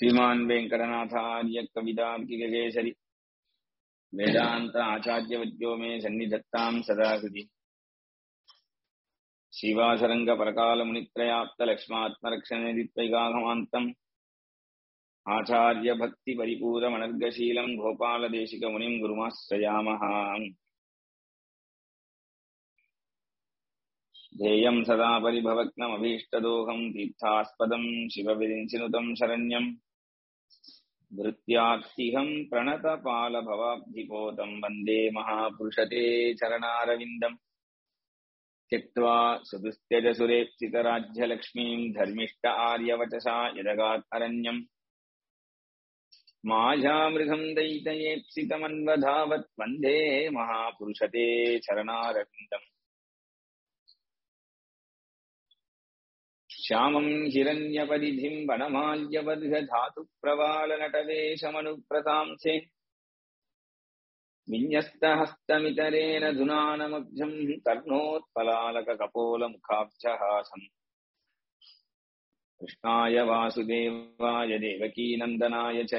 श्रीमान् वेङ्कटनाथार्य कवितार्किककेसरि वेदान्त आचार्यवद्यो मे सन्निधत्ताम् सदा हृदि श्रीवासरङ्गपरकालमुनित्रयाप्तलक्ष्मात्मरक्षणनिधित्वैकाघमान्तम् आचार्यभक्तिपरिपूरमनर्गशीलम् गोपालदेशिकमुनिम् गुरुमाश्रयामः ध्येयम् सदा परिभवग्नमभीष्टदोहम् तीर्थास्पदम् शिवविरिञ्चिनुतम् शरण्यम् भृत्यार्तिहम् प्रणतपालभवाब्धिपोतम् वन्दे महापुरुषते चरणारविन्दम् त्यक्त्वा सुदुस्त्यजसुरेप्सितराज्यलक्ष्मीम् धर्मिष्ठ आर्यवचसा यदगात् अरण्यम् मायामृगम् दयितयेप्सितमन्वधावत् वन्दे महापुरुषते चरणारविन्दम् श्यामम् हिरण्यपरिधिम् वनमाल्यवद्धातुप्रवालनटवेशमनुप्रतांसे विन्यस्तहस्तमितरेण धुनानमब्जम् कर्णोत्पलालककपोलमुखाब्जहासम् कृष्णाय वासुदेवाय देवकीनन्दनाय च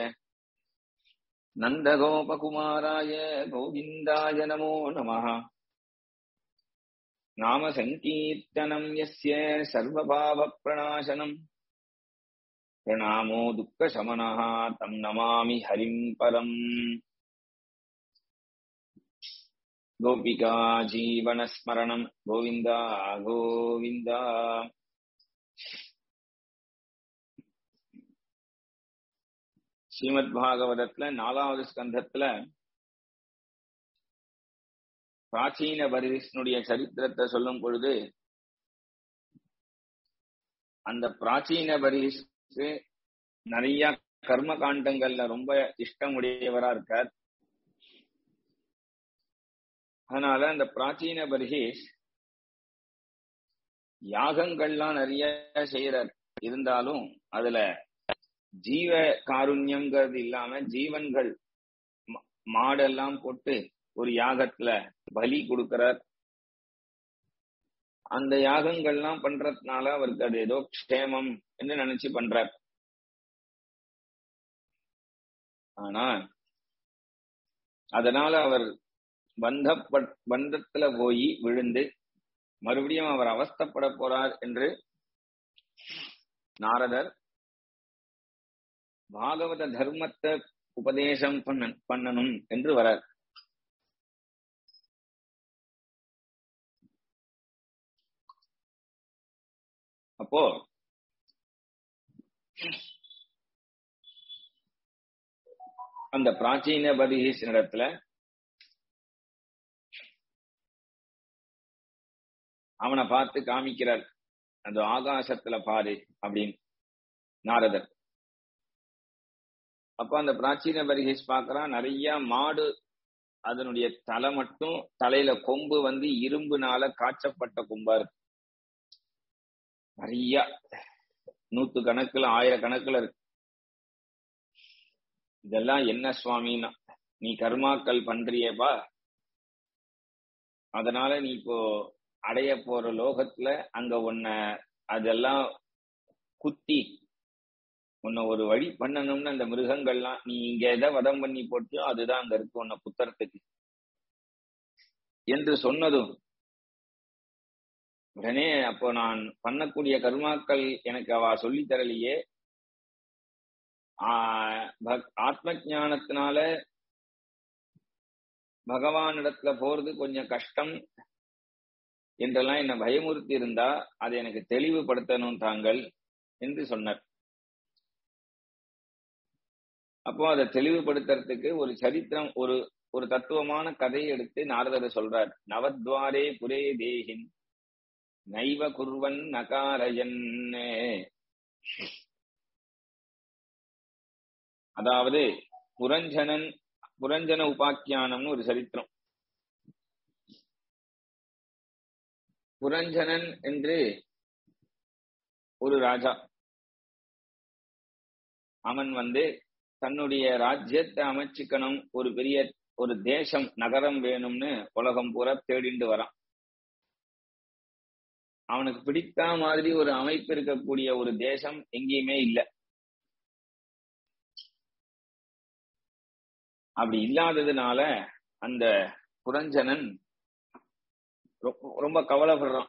नन्दगोपकुमाराय गोविन्दाय नमो नमः नाम सङ्कीर्तनम् यस्य सर्वभावप्रणाशनम् प्रणामो दुःखशमनः तम् नमामि हरिम् परम् गोपिका जीवनस्मरणम् गोविन्द गोविन्द ஸ்ரீமத் பாகவதத்துல நாலாவது ஸ்கந்தத்துல பிராச்சீன பரிஷ்ணுடைய சரித்திரத்தை சொல்லும் பொழுது அந்த பிராச்சீன பரிஷ்க்கு நிறைய கர்ம காண்டங்கள்ல ரொம்ப இஷ்டம் உடையவரா இருக்கார் அதனால அந்த பிராச்சீன பரிஷ் யாகங்கள்லாம் நிறைய செய்யறார் இருந்தாலும் அதுல ஜீவ காருண்யங்கிறது இல்லாம ஜீவன்கள் மாடெல்லாம் போட்டு ஒரு யாகத்துல பலி கொடுக்கிறார் அந்த யாகங்கள்லாம் பண்றதுனால அவருக்கு அது ஏதோ க்ஷேமம் என்று நினைச்சு பண்றார் ஆனா அதனால அவர் பந்தப்பட் பந்தத்துல போய் விழுந்து மறுபடியும் அவர் அவஸ்தப்பட போறார் என்று நாரதர் பாகவத தர்மத்தை உபதேசம் பண்ண பண்ணணும் என்று வரார் அப்போ அந்த பிராச்சீன பதிகீஸ் இடத்துல அவனை பார்த்து காமிக்கிறார் அந்த ஆகாசத்துல பாரு அப்படின்னு நாரதர் அப்ப அந்த பிராச்சீன பரிகேஷ் பாக்குறான் நிறைய மாடு அதனுடைய தலை மட்டும் தலையில கொம்பு வந்து இரும்புனால காய்ச்சப்பட்ட கொம்பா இருக்கு நிறைய நூத்து கணக்குல ஆயிரக்கணக்குல இருக்கு இதெல்லாம் என்ன சுவாமின்னா நீ கர்மாக்கள் பண்றியப்பா அதனால நீ இப்போ அடைய போற லோகத்துல அங்க உன்னை அதெல்லாம் குத்தி உன்னை ஒரு வழி பண்ணணும்னு அந்த மிருகங்கள்லாம் நீ இங்க எதை வதம் பண்ணி போட்டியோ அதுதான் அங்க இருக்கு உன்னை புத்தரத்துக்கு என்று சொன்னதும் உடனே அப்போ நான் பண்ணக்கூடிய கர்மாக்கள் எனக்கு அவ சொல்லி தரலையே ஆத்ம ஜானத்தினால பகவானிடத்துல போறது கொஞ்சம் கஷ்டம் என்றெல்லாம் என்ன பயமுறுத்தி இருந்தா அதை எனக்கு தெளிவுபடுத்தணும் தாங்கள் என்று சொன்னார் அப்போ அதை தெளிவுபடுத்துறதுக்கு ஒரு சரித்திரம் ஒரு ஒரு தத்துவமான கதையை எடுத்து நாரதர் சொல்றார் நவத்வாரே புரே தேகின் நைவ குர்வன் நகாரயன் அதாவது புரஞ்சனன் புரஞ்சன உபாக்கியானம்னு ஒரு சரித்திரம் புரஞ்சனன் என்று ஒரு ராஜா அவன் வந்து தன்னுடைய ராஜ்யத்தை அமைச்சுக்கணும் ஒரு பெரிய ஒரு தேசம் நகரம் வேணும்னு உலகம் பூரா தேடிண்டு வரான் அவனுக்கு பிடித்த மாதிரி ஒரு அமைப்பு இருக்கக்கூடிய ஒரு தேசம் எங்கேயுமே இல்லை அப்படி இல்லாததுனால அந்த புரஞ்சனன் ரொ- ரொம்ப கவலைப்படுறான்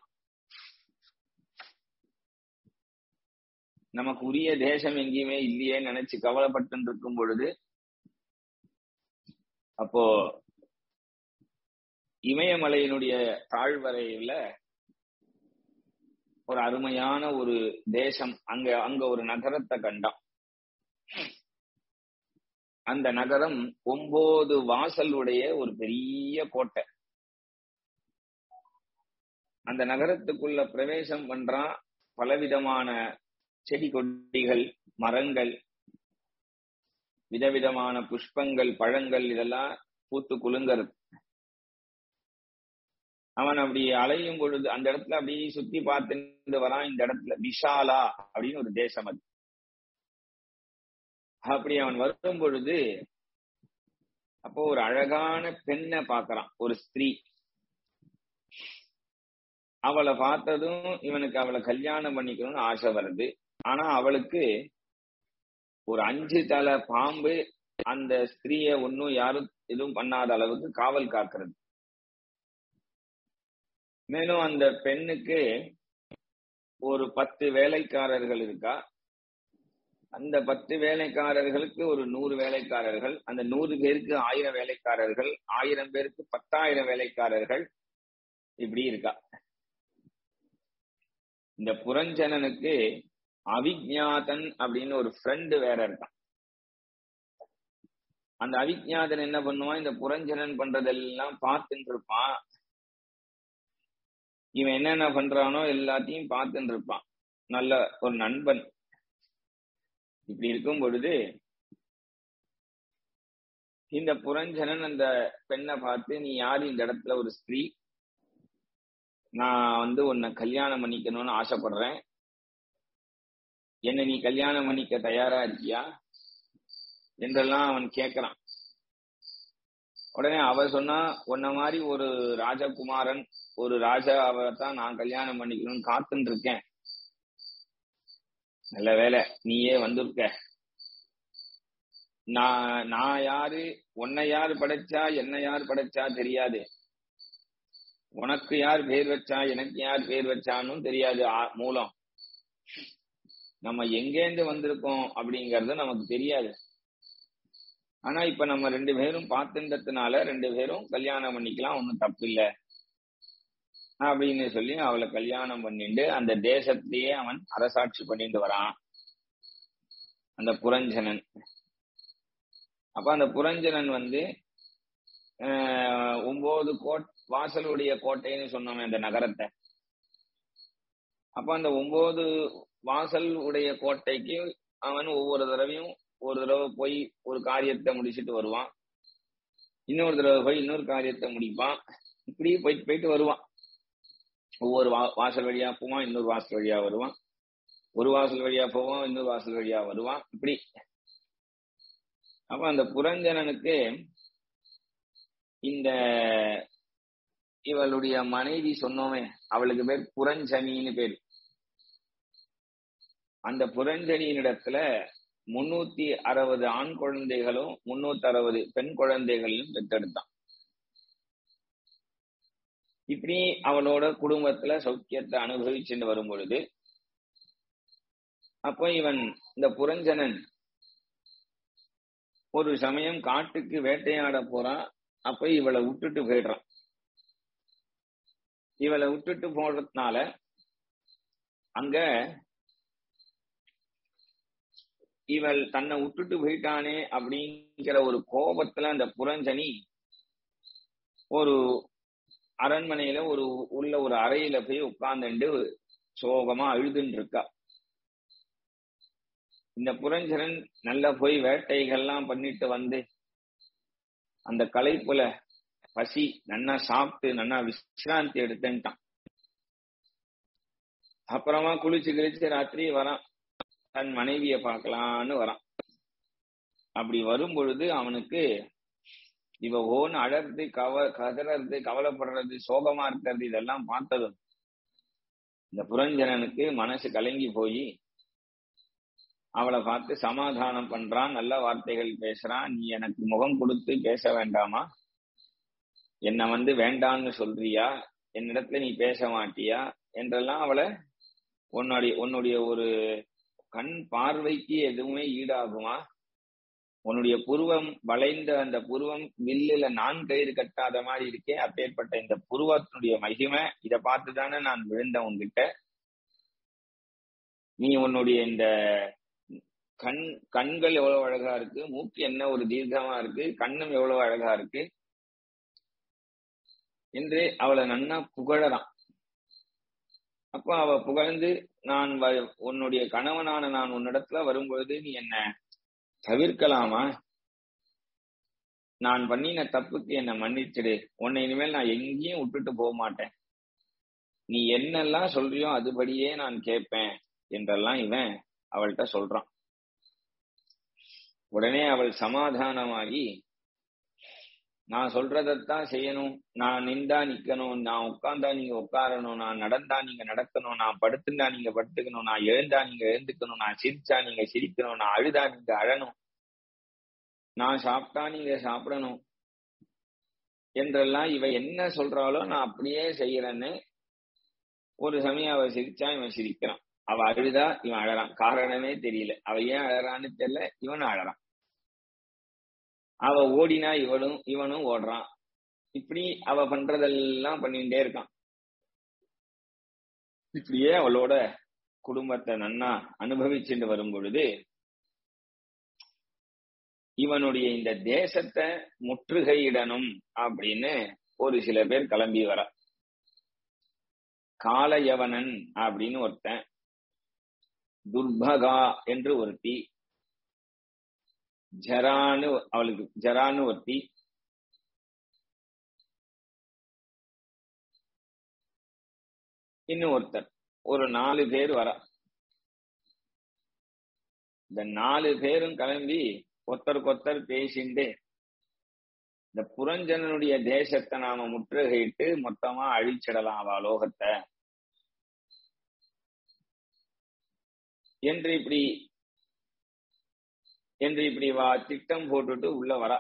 நமக்கு உரிய தேசம் எங்கேயுமே இல்லையே நினைச்சு கவலைப்பட்டு இருக்கும் பொழுது அப்போ இமயமலையினுடைய தாழ்வரையில ஒரு அருமையான ஒரு தேசம் அங்க அங்க ஒரு நகரத்தை கண்டான் அந்த நகரம் ஒன்பது வாசலுடைய ஒரு பெரிய கோட்டை அந்த நகரத்துக்குள்ள பிரவேசம் பண்றான் பலவிதமான செடி கொடிகள் மரங்கள் விதவிதமான புஷ்பங்கள் பழங்கள் இதெல்லாம் பூத்து குலுங்கறது அவன் அப்படி அலையும் பொழுது அந்த இடத்துல அப்படி சுத்தி பார்த்துட்டு வரான் இந்த இடத்துல விஷாலா அப்படின்னு ஒரு தேசம் அது அப்படி அவன் வரும் பொழுது அப்போ ஒரு அழகான பெண்ணை பார்க்கறான் ஒரு ஸ்திரீ அவளை பார்த்ததும் இவனுக்கு அவளை கல்யாணம் பண்ணிக்கணும்னு ஆசை வருது ஆனா அவளுக்கு ஒரு அஞ்சு தலை பாம்பு அந்த ஸ்திரீய ஒன்னும் யாரும் எதுவும் பண்ணாத அளவுக்கு காவல் காக்கிறது மேலும் அந்த பெண்ணுக்கு ஒரு பத்து வேலைக்காரர்கள் இருக்கா அந்த பத்து வேலைக்காரர்களுக்கு ஒரு நூறு வேலைக்காரர்கள் அந்த நூறு பேருக்கு ஆயிரம் வேலைக்காரர்கள் ஆயிரம் பேருக்கு பத்தாயிரம் வேலைக்காரர்கள் இப்படி இருக்கா இந்த புரஞ்சனனுக்கு அவிஜாதன் அப்படின்னு ஒரு ஃப்ரெண்டு வேற இருக்கான் அந்த அவிஜாதன் என்ன பண்ணுவான் இந்த புரஞ்சனன் பண்றதெல்லாம் பார்த்துட்டு இருப்பான் இவன் என்னென்ன பண்றானோ எல்லாத்தையும் பார்த்துட்டு இருப்பான் நல்ல ஒரு நண்பன் இப்படி இருக்கும் பொழுது இந்த புரஞ்சனன் அந்த பெண்ணை பார்த்து நீ யாரு இந்த இடத்துல ஒரு ஸ்திரீ நான் வந்து உன்னை கல்யாணம் பண்ணிக்கணும்னு ஆசைப்படுறேன் என்ன நீ கல்யாணம் பண்ணிக்க தயாரா இருக்கியா என்றெல்லாம் அவன் கேட்கிறான் உடனே அவ சொன்னா உன்ன மாதிரி ஒரு ராஜகுமாரன் ஒரு ராஜாவை தான் நான் கல்யாணம் பண்ணிக்கணும்னு காத்துட்டு இருக்கேன் நல்ல வேலை நீயே வந்திருக்க நான் நான் யாரு உன்னை யார் படைச்சா என்ன யார் படைச்சா தெரியாது உனக்கு யார் பேர் வச்சா எனக்கு யார் பேர் வச்சான்னு தெரியாது ஆ- மூலம் நம்ம எங்கேருந்து வந்திருக்கோம் அப்படிங்கறது நமக்கு தெரியாது ஆனா இப்ப நம்ம ரெண்டு பேரும் பார்த்துன்றதுனால ரெண்டு பேரும் கல்யாணம் பண்ணிக்கலாம் ஒன்னும் தப்பு இல்ல அப்படின்னு சொல்லி அவளை கல்யாணம் பண்ணிட்டு அந்த தேசத்தையே அவன் அரசாட்சி பண்ணிட்டு வரான் அந்த புரஞ்சனன் அப்ப அந்த புரஞ்சனன் வந்து ஆஹ், ஒன்பது கோட் வாசலுடைய கோட்டைன்னு சொன்னோமே அந்த நகரத்தை அப்ப அந்த ஒன்பது வாசல் உடைய கோட்டைக்கு அவன் ஒவ்வொரு தடவையும் ஒரு தடவை போய் ஒரு காரியத்தை முடிச்சிட்டு வருவான் இன்னொரு தடவை போய் இன்னொரு காரியத்தை முடிப்பான் இப்படி போயிட்டு போயிட்டு வருவான் ஒவ்வொரு வா வாசல் வழியா போவான் இன்னொரு வாசல் வழியா வருவான் ஒரு வாசல் வழியா போவான் இன்னொரு வாசல் வழியா வருவான் இப்படி அப்ப அந்த புரஞ்சனனுக்கு இந்த இவளுடைய மனைவி சொன்னோமே அவளுக்கு பேர் புரஞ்சனின்னு பேர் அந்த புரஞ்சனியினிடத்துல முன்னூத்தி அறுபது ஆண் குழந்தைகளும் முன்னூத்தி அறுபது பெண் குழந்தைகளையும் பெற்றெடுத்தான் இப்படி அவளோட குடும்பத்துல சௌக்கியத்தை அனுபவிச்சுட்டு வரும் பொழுது அப்போ இவன் இந்த புரஞ்சனன் ஒரு சமயம் காட்டுக்கு வேட்டையாட போறான் அப்ப இவளை விட்டுட்டு போயிடுறான் இவளை விட்டுட்டு போறதுனால அங்க இவள் தன்னை விட்டுட்டு போயிட்டானே அப்படிங்கிற ஒரு கோபத்துல அந்த புரஞ்சனி ஒரு அரண்மனையில ஒரு உள்ள ஒரு அறையில போய் உட்கார்ந்துட்டு சோகமா அழுதுன்னு இருக்கா இந்த புரஞ்சனன் நல்லா போய் வேட்டைகள்லாம் பண்ணிட்டு வந்து அந்த களைப்புல பசி நன்னா சாப்பிட்டு நன்னா விசிராந்தி எடுத்துட்டான் அப்புறமா குளிச்சு கிழிச்சு ராத்திரி வரான் தன் மனைவிய பார்க்கலான்னு வரான் அப்படி வரும் பொழுது அவனுக்கு இவ ஓன்னு அழறது கவ கதறது கவலைப்படுறது சோகமா இருக்கிறது இதெல்லாம் பார்த்ததும் இந்த புரஞ்சனனுக்கு மனசு கலங்கி போய் அவளை பார்த்து சமாதானம் பண்றான் நல்ல வார்த்தைகள் பேசுறான் நீ எனக்கு முகம் கொடுத்து பேச வேண்டாமா என்னை வந்து வேண்டான்னு சொல்றியா என்னிடத்துல நீ பேச மாட்டியா என்றெல்லாம் அவளை உன்னுடைய உன்னுடைய ஒரு கண் பார்வைக்கு எதுவுமே ஈடாகுமா உன்னுடைய புருவம் வளைந்த அந்த புருவம் வில்லுல நான் கயிறு கட்டாத மாதிரி இருக்கே அப்பேற்பட்ட இந்த புருவத்தினுடைய மகிமை இதை பார்த்து தானே நான் விழுந்தேன் உன்கிட்ட நீ உன்னுடைய இந்த கண் கண்கள் எவ்வளவு அழகா இருக்கு மூக்கு என்ன ஒரு தீர்க்கமா இருக்கு கண்ணும் எவ்வளவு அழகா இருக்கு என்று அவளை நன்னா புகழறான் அப்ப அவ புகழ்ந்து நான் உன்னுடைய கணவனான நான் உன்னிடத்துல வரும்பொழுது நீ என்ன தவிர்க்கலாமா நான் பண்ணின தப்புக்கு என்ன மன்னிச்சிடு உன்னை இனிமேல் நான் எங்கேயும் விட்டுட்டு போக மாட்டேன் நீ என்னெல்லாம் சொல்றியோ அதுபடியே நான் கேட்பேன் என்றெல்லாம் இவன் அவள்கிட்ட சொல்றான் உடனே அவள் சமாதானமாகி நான் சொல்றதைத்தான் செய்யணும் நான் நின்றா நிக்கணும் நான் உட்கார்ந்தா நீங்க உட்காரணும் நான் நடந்தா நீங்க நடக்கணும் நான் படுத்துண்டா நீங்க படுத்துக்கணும் நான் எழுந்தா நீங்க எழுந்துக்கணும் நான் சிரிச்சா நீங்க சிரிக்கணும் நான் அழுதா நீங்க அழணும் நான் சாப்பிட்டா நீங்க சாப்பிடணும் என்றெல்லாம் இவ என்ன சொல்றாளோ நான் அப்படியே செய்யறேன்னு ஒரு சமயம் அவ சிரிச்சா இவன் சிரிக்கிறான் அவ அழுதா இவன் அழறான் காரணமே தெரியல அவ ஏன் அழறான்னு தெரியல இவனும் அழறான் அவ ஓடினா இவனும் இவனும் ஓடுறான் இப்படி அவ பண்றதெல்லாம் பண்ணிட்டே இருக்கான் இப்படியே அவளோட குடும்பத்தை நன்னா அனுபவிச்சுட்டு வரும் பொழுது இவனுடைய இந்த தேசத்தை முற்றுகையிடணும் அப்படின்னு ஒரு சில பேர் கிளம்பி வர காலயவனன் அப்படின்னு ஒருத்தன் துர்பகா என்று ஒருத்தி ஜரான்னு அவளுக்கு ஜரான்னு ஒருத்தி இன்னும் ஒருத்தர் ஒரு நாலு பேர் வர இந்த நாலு பேரும் கிளம்பி ஒருத்தருக்கு ஒருத்தர் பேசிண்டு இந்த புரஞ்சனனுடைய தேசத்தை நாம முற்றுகையிட்டு மொத்தமா அழிச்சிடலாம் அவ லோகத்தை என்று இப்படி என்று இப்படி வா திட்டம் போட்டுட்டு உள்ள வரா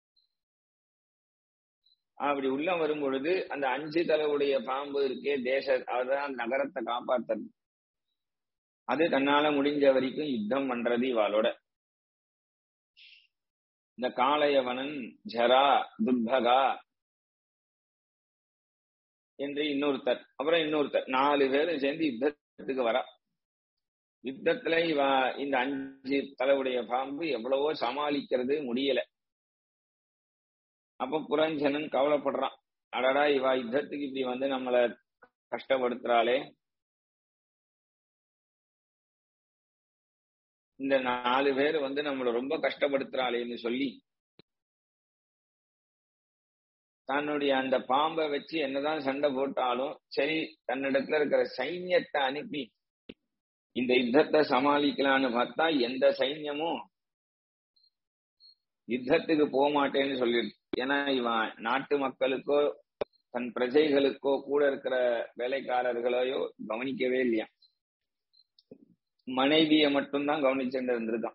அப்படி உள்ள வரும் பொழுது அந்த அஞ்சு தலைவுடைய பாம்பு இருக்கே தேச அதான் நகரத்தை காப்பாத்துறது அது தன்னால முடிஞ்ச வரைக்கும் யுத்தம் பண்றது இவாளோட இந்த காளையவனன் ஜரா துர்பகா என்று இன்னொருத்தர் அப்புறம் இன்னொருத்தர் நாலு பேரும் சேர்ந்து யுத்தத்துக்கு வரா யுத்தத்துல இவ இந்த அஞ்சு தலைவுடைய பாம்பு எவ்வளவோ சமாளிக்கிறது முடியல அப்ப புரஞ்சனன் கவலைப்படுறான் அடடா இவ யுத்தத்துக்கு இப்படி வந்து நம்மள கஷ்டப்படுத்துறாளே இந்த நாலு பேர் வந்து நம்மள ரொம்ப கஷ்டப்படுத்துறாளேன்னு சொல்லி தன்னுடைய அந்த பாம்பை வச்சு என்னதான் சண்டை போட்டாலும் சரி தன்னிடத்துல இருக்கிற சைன்யத்தை அனுப்பி இந்த யுத்தத்தை சமாளிக்கலான்னு பார்த்தா எந்த சைன்யமும் யுத்தத்துக்கு போக மாட்டேன்னு சொல்லிடுச்சு ஏன்னா இவன் நாட்டு மக்களுக்கோ தன் பிரஜைகளுக்கோ கூட இருக்கிற வேலைக்காரர்களையோ கவனிக்கவே இல்லையா மனைவிய மட்டும்தான் கவனிச்சுட்டு இருந்திருக்கான்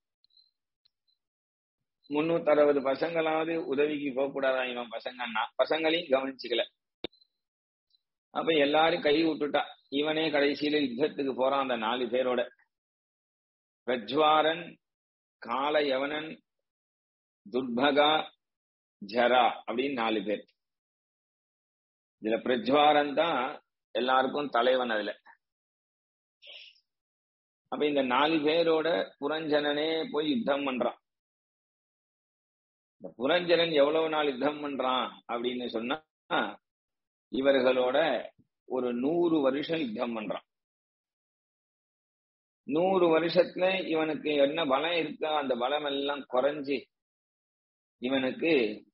முன்னூத்தி அறுபது பசங்களாவது உதவிக்கு போக கூடாதான் இவன் பசங்கன்னா பசங்களையும் கவனிச்சுக்கல அப்ப எல்லாரும் கை விட்டுட்டா இவனே கடைசியில யுத்தத்துக்கு போறான் அந்த நாலு பேரோட பிரஜ்வாரன் கால யவனன் துர்பகா ஜரா அப்படின்னு நாலு பேர் இதுல பிரஜ்வாரன் தான் எல்லாருக்கும் தலைவன் அதுல அப்ப இந்த நாலு பேரோட புரஞ்சனனே போய் யுத்தம் பண்றான் இந்த புரஞ்சனன் எவ்வளவு நாள் யுத்தம் பண்றான் அப்படின்னு சொன்னா இவர்களோட ஒரு நூறு வருஷம் யுத்தம் பண்றான் நூறு வருஷத்துல இவனுக்கு என்ன பலம் இருக்கோ அந்த பலம் எல்லாம் குறைஞ்சு இவனுக்கு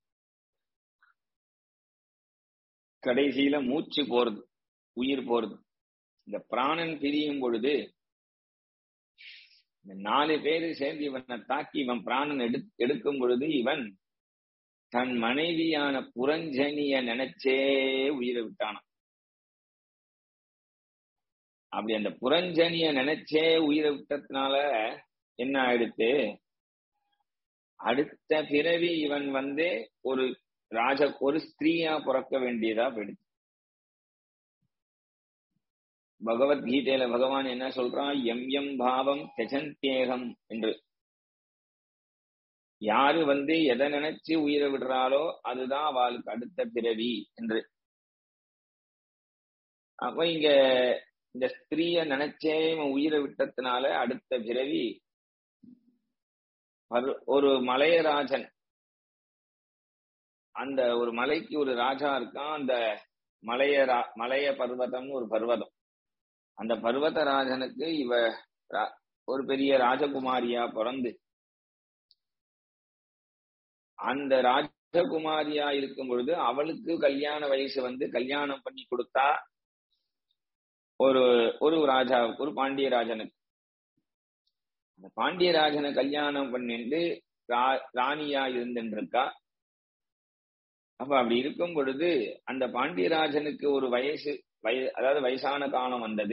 கடைசியில மூச்சு போறது உயிர் போறது இந்த பிராணன் பிரியும் பொழுது இந்த நாலு பேரு சேர்ந்து இவனை தாக்கி இவன் பிராணன் எடு எடுக்கும் பொழுது இவன் தன் மனைவியான புரஞ்சனிய நினைச்சே உயிரை விட்டானான் அப்படி அந்த புரஞ்சனிய நினைச்சே உயிரை விட்டதுனால என்ன ஆயிடுத்து அடுத்த பிறவி இவன் வந்து ஒரு ராஜ ஒரு ஸ்திரீயா பிறக்க வேண்டியதா போயிடுச்சு பகவத்கீதையில பகவான் என்ன சொல்றான் எம் எம் பாவம் தெஜந்தேகம் என்று யாரு வந்து எதை நினைச்சு உயிரை விடுறாளோ அதுதான் அவளுக்கு அடுத்த பிறவி என்று அப்ப இங்க இந்த ஸ்திரீய நினைச்சே இவன் உயிரை விட்டதுனால அடுத்த பிறவி ஒரு மலையராஜன் அந்த ஒரு மலைக்கு ஒரு ராஜா இருக்கான் அந்த மலைய மலைய பர்வதம்னு ஒரு பர்வதம் அந்த பர்வதராஜனுக்கு இவ ஒரு பெரிய ராஜகுமாரியா பிறந்து அந்த ராஜகுமாரியா இருக்கும் பொழுது அவளுக்கு கல்யாண வயசு வந்து கல்யாணம் பண்ணி கொடுத்தா ஒரு ஒரு ராஜாவுக்கு ஒரு பாண்டியராஜனுக்கு அந்த பாண்டியராஜனை கல்யாணம் பண்ணிட்டு ராணியா இருந்துட்டு இருக்கா அப்ப அப்படி இருக்கும் பொழுது அந்த பாண்டியராஜனுக்கு ஒரு வயசு வய அதாவது வயசான காலம் வந்தது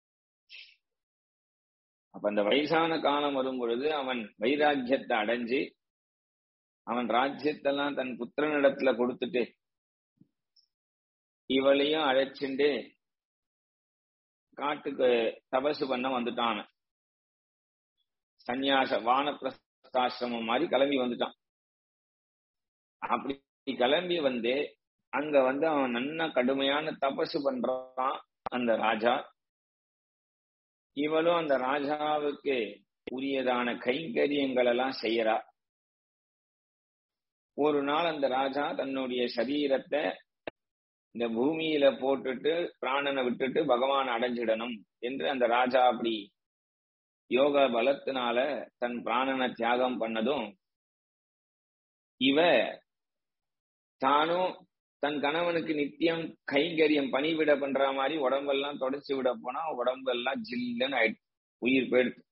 அப்ப அந்த வயசான காலம் வரும் பொழுது அவன் வைராக்கியத்தை அடைஞ்சு அவன் ராஜ்யத்தெல்லாம் தன் புத்திரனிடத்துல கொடுத்துட்டு இவளையும் அழைச்சிண்டு காட்டுக்கு தபசு பண்ண வந்துட்டான் சந்நியாச வானப்பிரஸ்தாசிரமம் மாதிரி கிளம்பி வந்துட்டான் அப்படி கிளம்பி வந்து அங்க வந்து அவன் நல்ல கடுமையான தபசு பண்றான் அந்த ராஜா இவளும் அந்த ராஜாவுக்கு உரியதான கைங்கரியங்கள் எல்லாம் செய்யறா ஒரு நாள் அந்த ராஜா தன்னுடைய சரீரத்தை இந்த பூமியில போட்டுட்டு பிராணனை விட்டுட்டு பகவான் அடைஞ்சிடணும் என்று அந்த ராஜா அப்படி யோக பலத்தினால தன் பிராணனை தியாகம் பண்ணதும் இவ தானும் தன் கணவனுக்கு நித்தியம் கைங்கரியம் பணிவிட பண்ற மாதிரி உடம்பெல்லாம் தொடச்சு விட போனா உடம்பெல்லாம் ஜில்லுன்னு ஆயிடுச்சு உயிர் போயிடுச்சு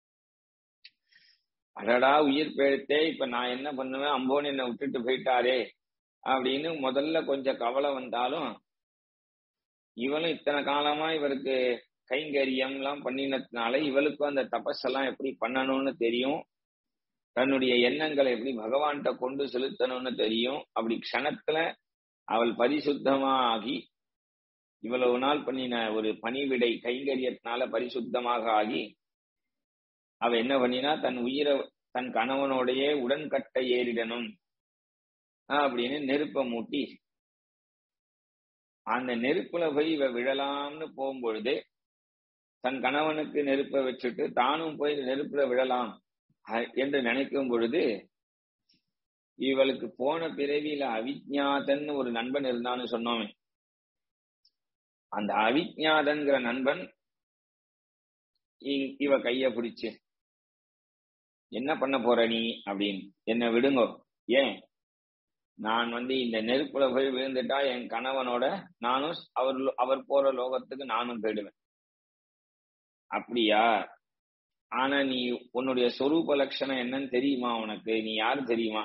அடடா உயிர் போயிடுத்தே இப்ப நான் என்ன பண்ணுவேன் அம்போன் என்னை விட்டுட்டு போயிட்டாரே அப்படின்னு முதல்ல கொஞ்சம் கவலை வந்தாலும் இவளும் இத்தனை காலமா இவருக்கு கைங்கரியம் எல்லாம் பண்ணினதுனால இவளுக்கும் அந்த தபஸெல்லாம் எப்படி பண்ணணும்னு தெரியும் தன்னுடைய எண்ணங்களை எப்படி பகவான்கிட்ட கொண்டு செலுத்தணும்னு தெரியும் அப்படி க்ஷணத்துல அவள் பரிசுத்தமா ஆகி இவ்வளவு நாள் பண்ணின ஒரு பணிவிடை கைங்கரியத்தினால பரிசுத்தமாக ஆகி அவ என்ன பண்ணினா தன் உயிரை தன் கணவனோடைய உடன்கட்டை ஏறிடணும் அப்படின்னு நெருப்ப மூட்டி அந்த நெருப்புல போய் இவ விழலாம்னு போகும்பொழுது தன் கணவனுக்கு நெருப்ப வச்சுட்டு தானும் போய் நெருப்புல விழலாம் என்று நினைக்கும் பொழுது இவளுக்கு போன பிறவியில அவிஜாதன் ஒரு நண்பன் இருந்தான்னு சொன்னோமே அந்த அவிஜாதன்கிற நண்பன் இவ கைய பிடிச்சு என்ன பண்ண போற நீ அப்படின்னு என்ன விடுங்கோ ஏன் நான் வந்து இந்த நெருப்புல போய் விழுந்துட்டா என் கணவனோட நானும் அவர் அவர் போற லோகத்துக்கு நானும் போயிடுவேன் அப்படியா ஆனா நீ உன்னுடைய சொரூப லட்சணம் என்னன்னு தெரியுமா உனக்கு நீ யாரு தெரியுமா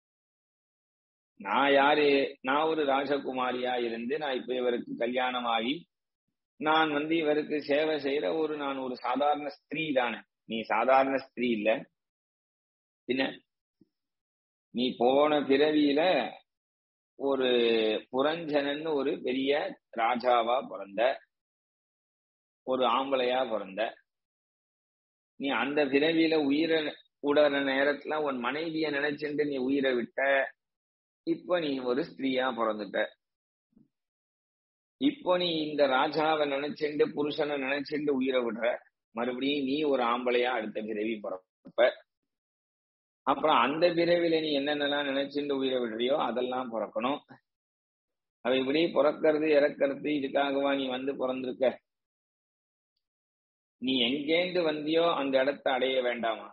நான் யாரு நான் ஒரு ராஜகுமாரியா இருந்து நான் இப்ப இவருக்கு கல்யாணம் ஆகி நான் வந்து இவருக்கு சேவை செய்யற ஒரு நான் ஒரு சாதாரண ஸ்திரீ தானே நீ சாதாரண ஸ்திரீ இல்ல பின்ன நீ போன பிறவியில ஒரு புரஞ்சனன்னு ஒரு பெரிய ராஜாவா பிறந்த ஒரு ஆம்பளையா பிறந்த நீ அந்த பிறவியில உயிரை உடற நேரத்துல உன் மனைவிய நினைச்சுட்டு நீ உயிரை விட்ட இப்ப நீ ஒரு ஸ்திரீயா பிறந்துட்ட இப்போ நீ இந்த ராஜாவை நினைச்சுண்டு புருஷனை நினைச்சுண்டு உயிரை விடுற மறுபடியும் நீ ஒரு ஆம்பளையா அடுத்த பிறவி பிறப்ப அப்புறம் அந்த பிறவில நீ என்னென்னலாம் நினைச்சுட்டு உயிரை விடுறியோ அதெல்லாம் பிறக்கணும் அவ இப்படி பிறக்கிறது இறக்கிறது இதுக்காகவா நீ வந்து பிறந்திருக்க நீ எங்கேந்து வந்தியோ அந்த இடத்த அடைய வேண்டாமா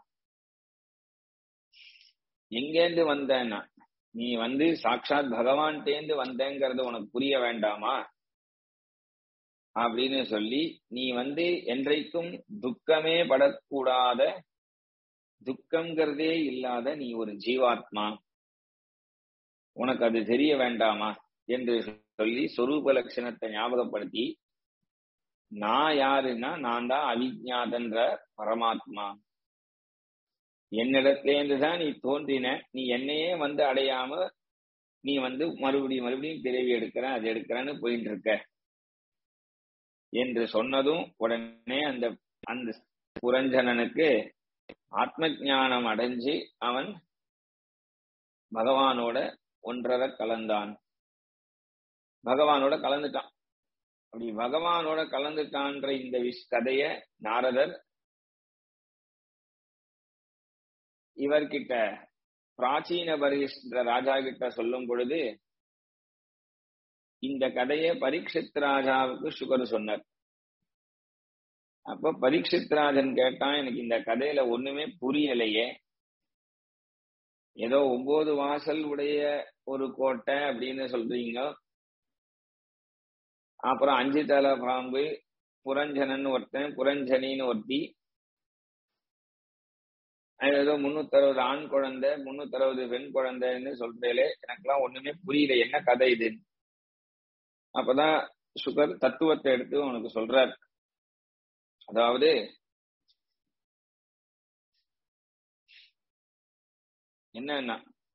எங்கேந்து வந்தேன்னா நீ வந்து சாட்சாத் பகவான்டேந்து வந்தேங்கிறது உனக்கு புரிய வேண்டாமா அப்படின்னு சொல்லி நீ வந்து என்றைக்கும் துக்கமே படக்கூடாத துக்கம்ங்கிறதே இல்லாத நீ ஒரு ஜீவாத்மா உனக்கு அது தெரிய வேண்டாமா என்று சொல்லி சொரூப லட்சணத்தை ஞாபகப்படுத்தி நான் யாருன்னா நான் தான் அவிஜாதன்ற பரமாத்மா என்னிடத்திலேருந்து தான் நீ தோன்றின நீ என்னையே வந்து அடையாம நீ வந்து மறுபடியும் மறுபடியும் பிறவி எடுக்கிற அது எடுக்கிறன்னு போயிட்டு இருக்க என்று சொன்னதும் உடனே அந்த அந்த புரஞ்சனனுக்கு ஆத்ம ஞானம் அடைஞ்சு அவன் பகவானோட ஒன்றரை கலந்தான் பகவானோட கலந்துட்டான் அப்படி பகவானோட கலந்துட்டான்ற இந்த விஷ் கதைய நாரதர் இவர்கிட்ட பிராச்சீன பரிஷ்ட ராஜா கிட்ட சொல்லும் பொழுது இந்த கதையை பரீட்சித் ராஜாவுக்கு சுகர் சொன்னார் அப்ப பரீட்சித் ராஜன் கேட்டான் எனக்கு இந்த கதையில ஒண்ணுமே புரியலையே ஏதோ ஒன்பது வாசல் உடைய ஒரு கோட்டை அப்படின்னு சொல்றீங்க அப்புறம் அஞ்சு தலை பாம்பு புரஞ்சனன் ஒருத்தன் புரஞ்சனின்னு ஒருத்தி ஏதோ முன்னூத்தி அறுபது ஆண் குழந்தை முன்னூத்தி அறுபது பெண் குழந்தைன்னு சொல்றேலே எனக்கெல்லாம் ஒண்ணுமே புரியல என்ன கதை இது அப்பதான் சுகர் தத்துவத்தை எடுத்து உனக்கு சொல்றார் அதாவது என்னன்னா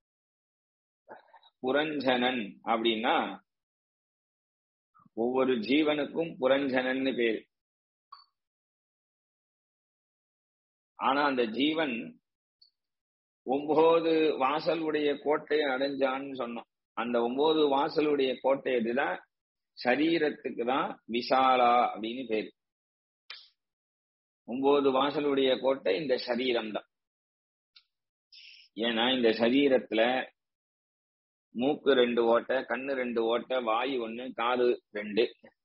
புரஞ்சனன் அப்படின்னா ஒவ்வொரு ஜீவனுக்கும் புரஞ்சனன்னு பேரு ஆனா அந்த ஜீவன் ஒன்பது வாசல் உடைய கோட்டையை அடைஞ்சான்னு சொன்னோம் அந்த ஒன்பது வாசலுடைய கோட்டை இதுதான் சரீரத்துக்கு தான் விசாலா அப்படின்னு பேரு ஒன்பது வாசலுடைய கோட்டை இந்த சரீரம் தான் ஏன்னா இந்த சரீரத்துல மூக்கு ரெண்டு ஓட்டை கண்ணு ரெண்டு ஓட்டை வாயு ஒண்ணு காது ரெண்டு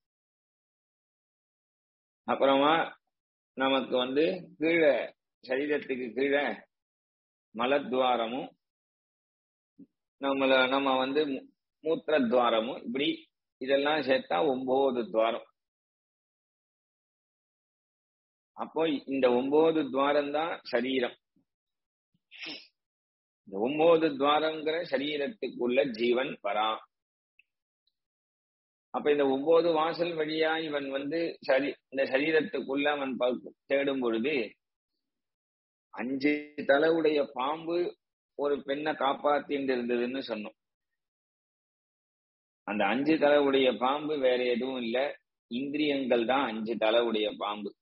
அப்புறமா நமக்கு வந்து கீழே சரீரத்துக்கு கீழே மலத்வாரமும் நம்மள நம்ம வந்து மூத்திர துவாரமும் இப்படி இதெல்லாம் சேர்த்தா ஒன்பது துவாரம் அப்போ இந்த ஒன்பது துவாரம் தான் சரீரம் இந்த ஒன்பது துவாரங்கிற சரீரத்துக்குள்ள ஜீவன் வரான் அப்ப இந்த ஒன்பது வாசல் வழியா இவன் வந்து சரி இந்த சரீரத்துக்குள்ள அவன் தேடும் பொழுது அஞ்சு தலைவுடைய பாம்பு ஒரு பெண்ணை காப்பாத்தின்னு இருந்ததுன்னு சொன்னோம் அந்த அஞ்சு தலைவுடைய பாம்பு வேற எதுவும் இல்ல இந்திரியங்கள் தான் அஞ்சு தலைவுடைய பாம்பு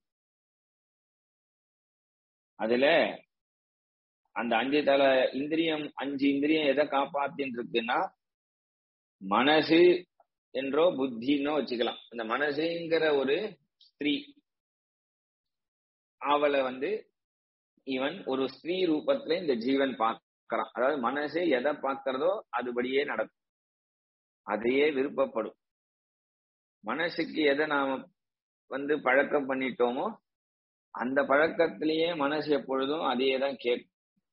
அதுல அந்த அஞ்சு தலை இந்திரியம் அஞ்சு இந்திரியம் எதை காப்பாத்தின்னு இருக்குன்னா மனசு என்றோ புத்தின்னோ வச்சுக்கலாம் இந்த மனசுங்கிற ஒரு ஸ்திரீ அவளை வந்து இவன் ஒரு ஸ்திரீ ரூபத்துல இந்த ஜீவன் பார்க்கறான் அதாவது மனசு எதை பார்க்கறதோ அதுபடியே நடக்கும் அதையே விருப்பப்படும் மனசுக்கு எதை நாம வந்து பழக்கம் பண்ணிட்டோமோ அந்த பழக்கத்திலேயே மனசு எப்பொழுதும் அதையே தான் கேட்கும்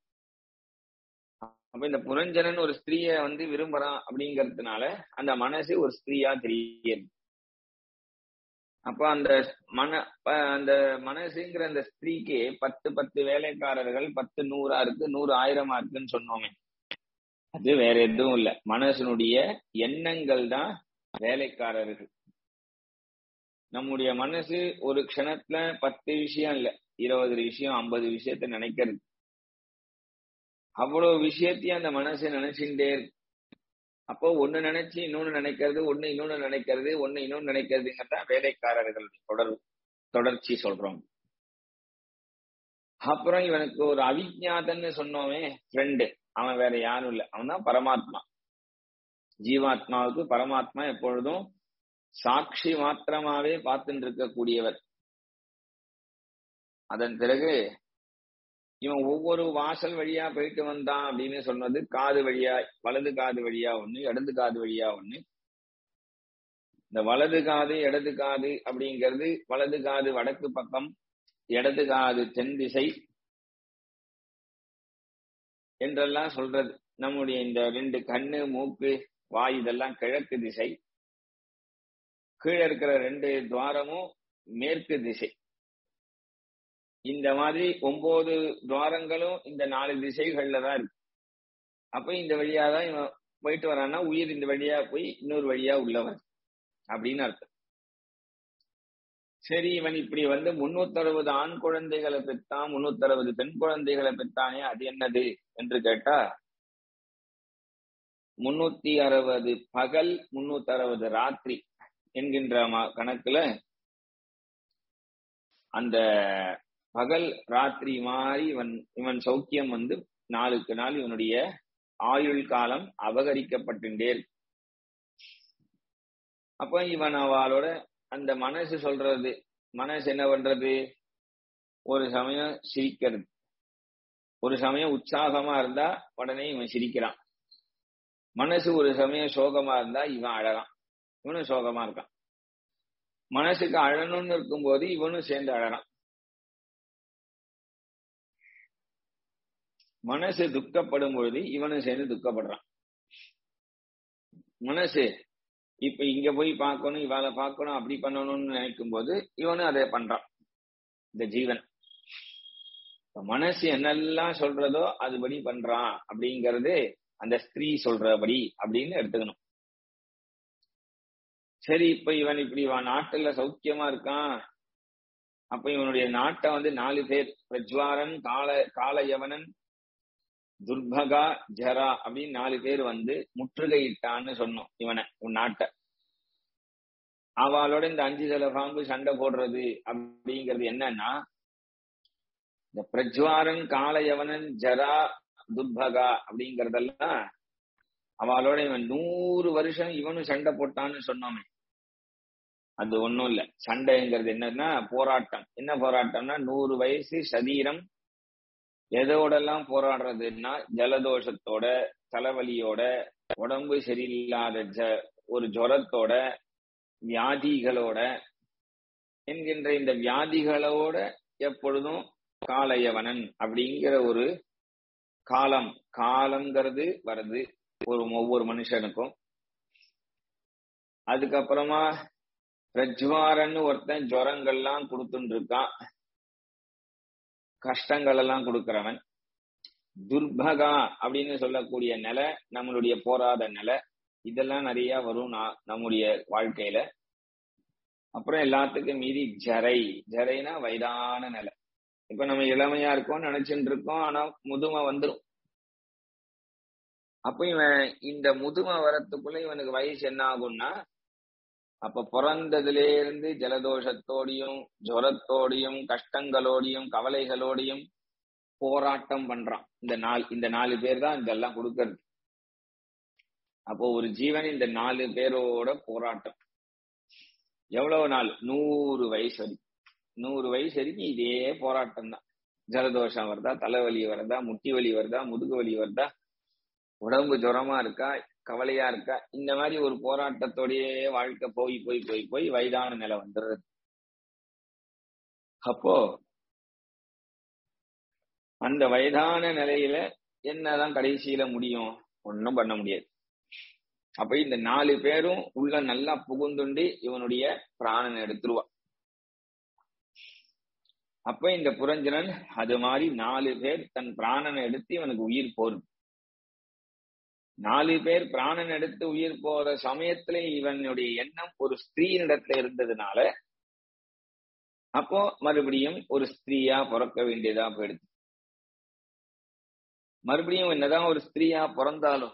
அப்ப இந்த புரஞ்சனன் ஒரு ஸ்திரீய வந்து விரும்புறான் அப்படிங்கறதுனால அந்த மனசு ஒரு ஸ்திரீயா தெரியுது அப்ப அந்த மன அந்த மனசுங்கிற அந்த ஸ்திரீக்கு பத்து பத்து வேலைக்காரர்கள் பத்து நூறா இருக்கு நூறு ஆயிரமா இருக்குன்னு சொன்னோமே அது வேற எதுவும் இல்ல மனசனுடைய எண்ணங்கள் தான் வேலைக்காரர்கள் நம்முடைய மனசு ஒரு க்ஷணத்துல பத்து விஷயம் இல்ல இருபது விஷயம் ஐம்பது விஷயத்த நினைக்கிறது அவ்வளவு விஷயத்தையும் அந்த மனசு நினைச்சுட்டே இருக்கு அப்போ ஒண்ணு நினைச்சு இன்னொன்னு நினைக்கிறது ஒண்ணு இன்னொன்னு நினைக்கிறது ஒண்ணு இன்னொன்னு நினைக்கிறதுங்கிறத வேலைக்காரர்கள் தொடர் தொடர்ச்சி சொல்றோம் அப்புறம் இவனுக்கு ஒரு அவிஜாதன்னு சொன்னோமே ஃப்ரெண்டு அவன் வேற யாரும் இல்லை அவன் தான் பரமாத்மா ஜீவாத்மாவுக்கு பரமாத்மா எப்பொழுதும் சாட்சி மாத்திரமாவே பார்த்துட்டு இருக்கக்கூடியவர் அதன் பிறகு இவன் ஒவ்வொரு வாசல் வழியா போயிட்டு வந்தான் அப்படின்னு சொன்னது காது வழியா வலது காது வழியா ஒண்ணு இடது காது வழியா ஒண்ணு இந்த வலது காது இடது காது அப்படிங்கிறது வலது காது வடக்கு பக்கம் இடது காது தென் திசை என்றெல்லாம் சொல்றது நம்முடைய இந்த ரெண்டு கண்ணு மூக்கு வாய் இதெல்லாம் கிழக்கு திசை கீழே இருக்கிற ரெண்டு துவாரமும் மேற்கு திசை இந்த மாதிரி ஒன்பது துவாரங்களும் இந்த நாலு திசைகள்ல தான் இருக்கு அப்ப இந்த வழியா தான் இவன் போயிட்டு வரான்னா உயிர் இந்த வழியா போய் இன்னொரு வழியா உள்ளவன் அப்படின்னு அர்த்தம் சரி இவன் இப்படி வந்து முன்னூத்தி அறுபது ஆண் குழந்தைகளை பெற்றான் முன்னூத்தி அறுபது பெண் குழந்தைகளை பெற்றானே அது என்னது என்று கேட்டா முன்னூத்தி அறுபது பகல் முன்னூத்தி அறுபது ராத்திரி என்கின்ற கணக்குல அந்த பகல் ராத்திரி மாதிரி இவன் இவன் சௌக்கியம் வந்து நாளுக்கு நாள் இவனுடைய ஆயுள் காலம் அபகரிக்கப்பட்டுட்டே அப்ப இவன் அவளோட அந்த மனசு சொல்றது மனசு என்ன பண்றது ஒரு சமயம் சிரிக்கிறது ஒரு சமயம் உற்சாகமா இருந்தா உடனே இவன் சிரிக்கிறான் மனசு ஒரு சமயம் சோகமா இருந்தா இவன் அழகான் இவனும் சோகமா இருக்கான் மனசுக்கு அழணும்னு இருக்கும்போது இவனும் சேர்ந்து அழறான் மனசு துக்கப்படும் பொழுது இவனும் சேர்ந்து துக்கப்படுறான் மனசு இப்ப இங்க போய் பார்க்கணும் இவாளை பார்க்கணும் அப்படி பண்ணணும்னு நினைக்கும் போது இவனும் அதை பண்றான் இந்த ஜீவன் மனசு என்னெல்லாம் சொல்றதோ அதுபடி பண்றான் அப்படிங்கறது அந்த ஸ்திரீ சொல்றபடி அப்படின்னு எடுத்துக்கணும் சரி இப்ப இவன் இப்படி இவன் நாட்டுல சௌக்கியமா இருக்கான் அப்ப இவனுடைய நாட்டை வந்து நாலு பேர் பிரஜ்வாரன் கால காலயவனன் துர்பகா ஜரா அப்படின்னு நாலு பேர் வந்து முற்றுகையிட்டான்னு சொன்னோம் இவனை உன் நாட்டை அவளோட இந்த அஞ்சு தலை பாம்பு சண்டை போடுறது அப்படிங்கிறது என்னன்னா இந்த பிரஜ்வாரன் காலயவனன் ஜரா துர்பகா அப்படிங்கறதெல்லாம் அவளோட இவன் நூறு வருஷம் இவனும் சண்டை போட்டான்னு சொன்னோமே அது ஒண்ணும் இல்ல சண்டைங்கிறது என்னன்னா போராட்டம் என்ன போராட்டம்னா நூறு வயசு சரீரம் எதோடெல்லாம் போராடுறதுன்னா ஜலதோஷத்தோட தலைவலியோட உடம்பு சரியில்லாத ஜ ஒரு ஜுரத்தோட வியாதிகளோட என்கின்ற இந்த வியாதிகளோட எப்பொழுதும் காலையவனன் அப்படிங்கிற ஒரு காலம் காலங்கிறது வருது ஒரு ஒவ்வொரு மனுஷனுக்கும் அதுக்கப்புறமா பிரஜ்வாரன்னு ஒருத்தன் ஜுரங்கள்லாம் கொடுத்துட்டு இருக்கான் கஷ்டங்கள் எல்லாம் கொடுக்கிறவன் துர்பகா அப்படின்னு சொல்லக்கூடிய நிலை நம்மளுடைய போராத நிலை இதெல்லாம் நிறைய வரும் நம்முடைய வாழ்க்கையில அப்புறம் எல்லாத்துக்கும் மீறி ஜரை ஜரைனா வயதான நிலை இப்ப நம்ம இளமையா இருக்கோம் நினைச்சுட்டு இருக்கோம் ஆனா முதுமை வந்துடும் அப்ப இவன் இந்த முதுமை வரத்துக்குள்ள இவனுக்கு வயசு என்ன ஆகும்னா அப்ப பிறந்ததுல இருந்து ஜலதோஷத்தோடையும் ஜுரத்தோடையும் கஷ்டங்களோடையும் கவலைகளோடையும் போராட்டம் பண்றான் இந்த நாள் இந்த நாலு பேர் தான் இதெல்லாம் கொடுக்கறது அப்போ ஒரு ஜீவன் இந்த நாலு பேரோட போராட்டம் எவ்வளவு நாள் நூறு வயசு வரைக்கும் நூறு வயசு வரைக்கும் இதே போராட்டம் தான் ஜலதோஷம் வருதா தலைவலி வருதா முட்டி வலி வருதா முதுகு வலி வருதா உடம்பு ஜுரமா இருக்கா கவலையா இருக்கா இந்த மாதிரி ஒரு போராட்டத்தோடயே வாழ்க்கை போய் போய் போய் போய் வயதான நிலை வந்துடுறது அப்போ அந்த வயதான நிலையில என்னதான் கடைசியில முடியும் ஒன்னும் பண்ண முடியாது அப்ப இந்த நாலு பேரும் உள்ள நல்லா புகுந்துண்டு இவனுடைய பிராணனை எடுத்துருவா அப்ப இந்த புரஞ்சனன் அது மாதிரி நாலு பேர் தன் பிராணனை எடுத்து இவனுக்கு உயிர் போரும் நாலு பேர் பிராணன் எடுத்து உயிர் போற சமயத்துல இவனுடைய எண்ணம் ஒரு ஸ்திரீனிடத்துல இருந்ததுனால அப்போ மறுபடியும் ஒரு ஸ்திரீயா பிறக்க வேண்டியதா போயிடுது மறுபடியும் என்னதான் ஒரு ஸ்திரீயா பிறந்தாலும்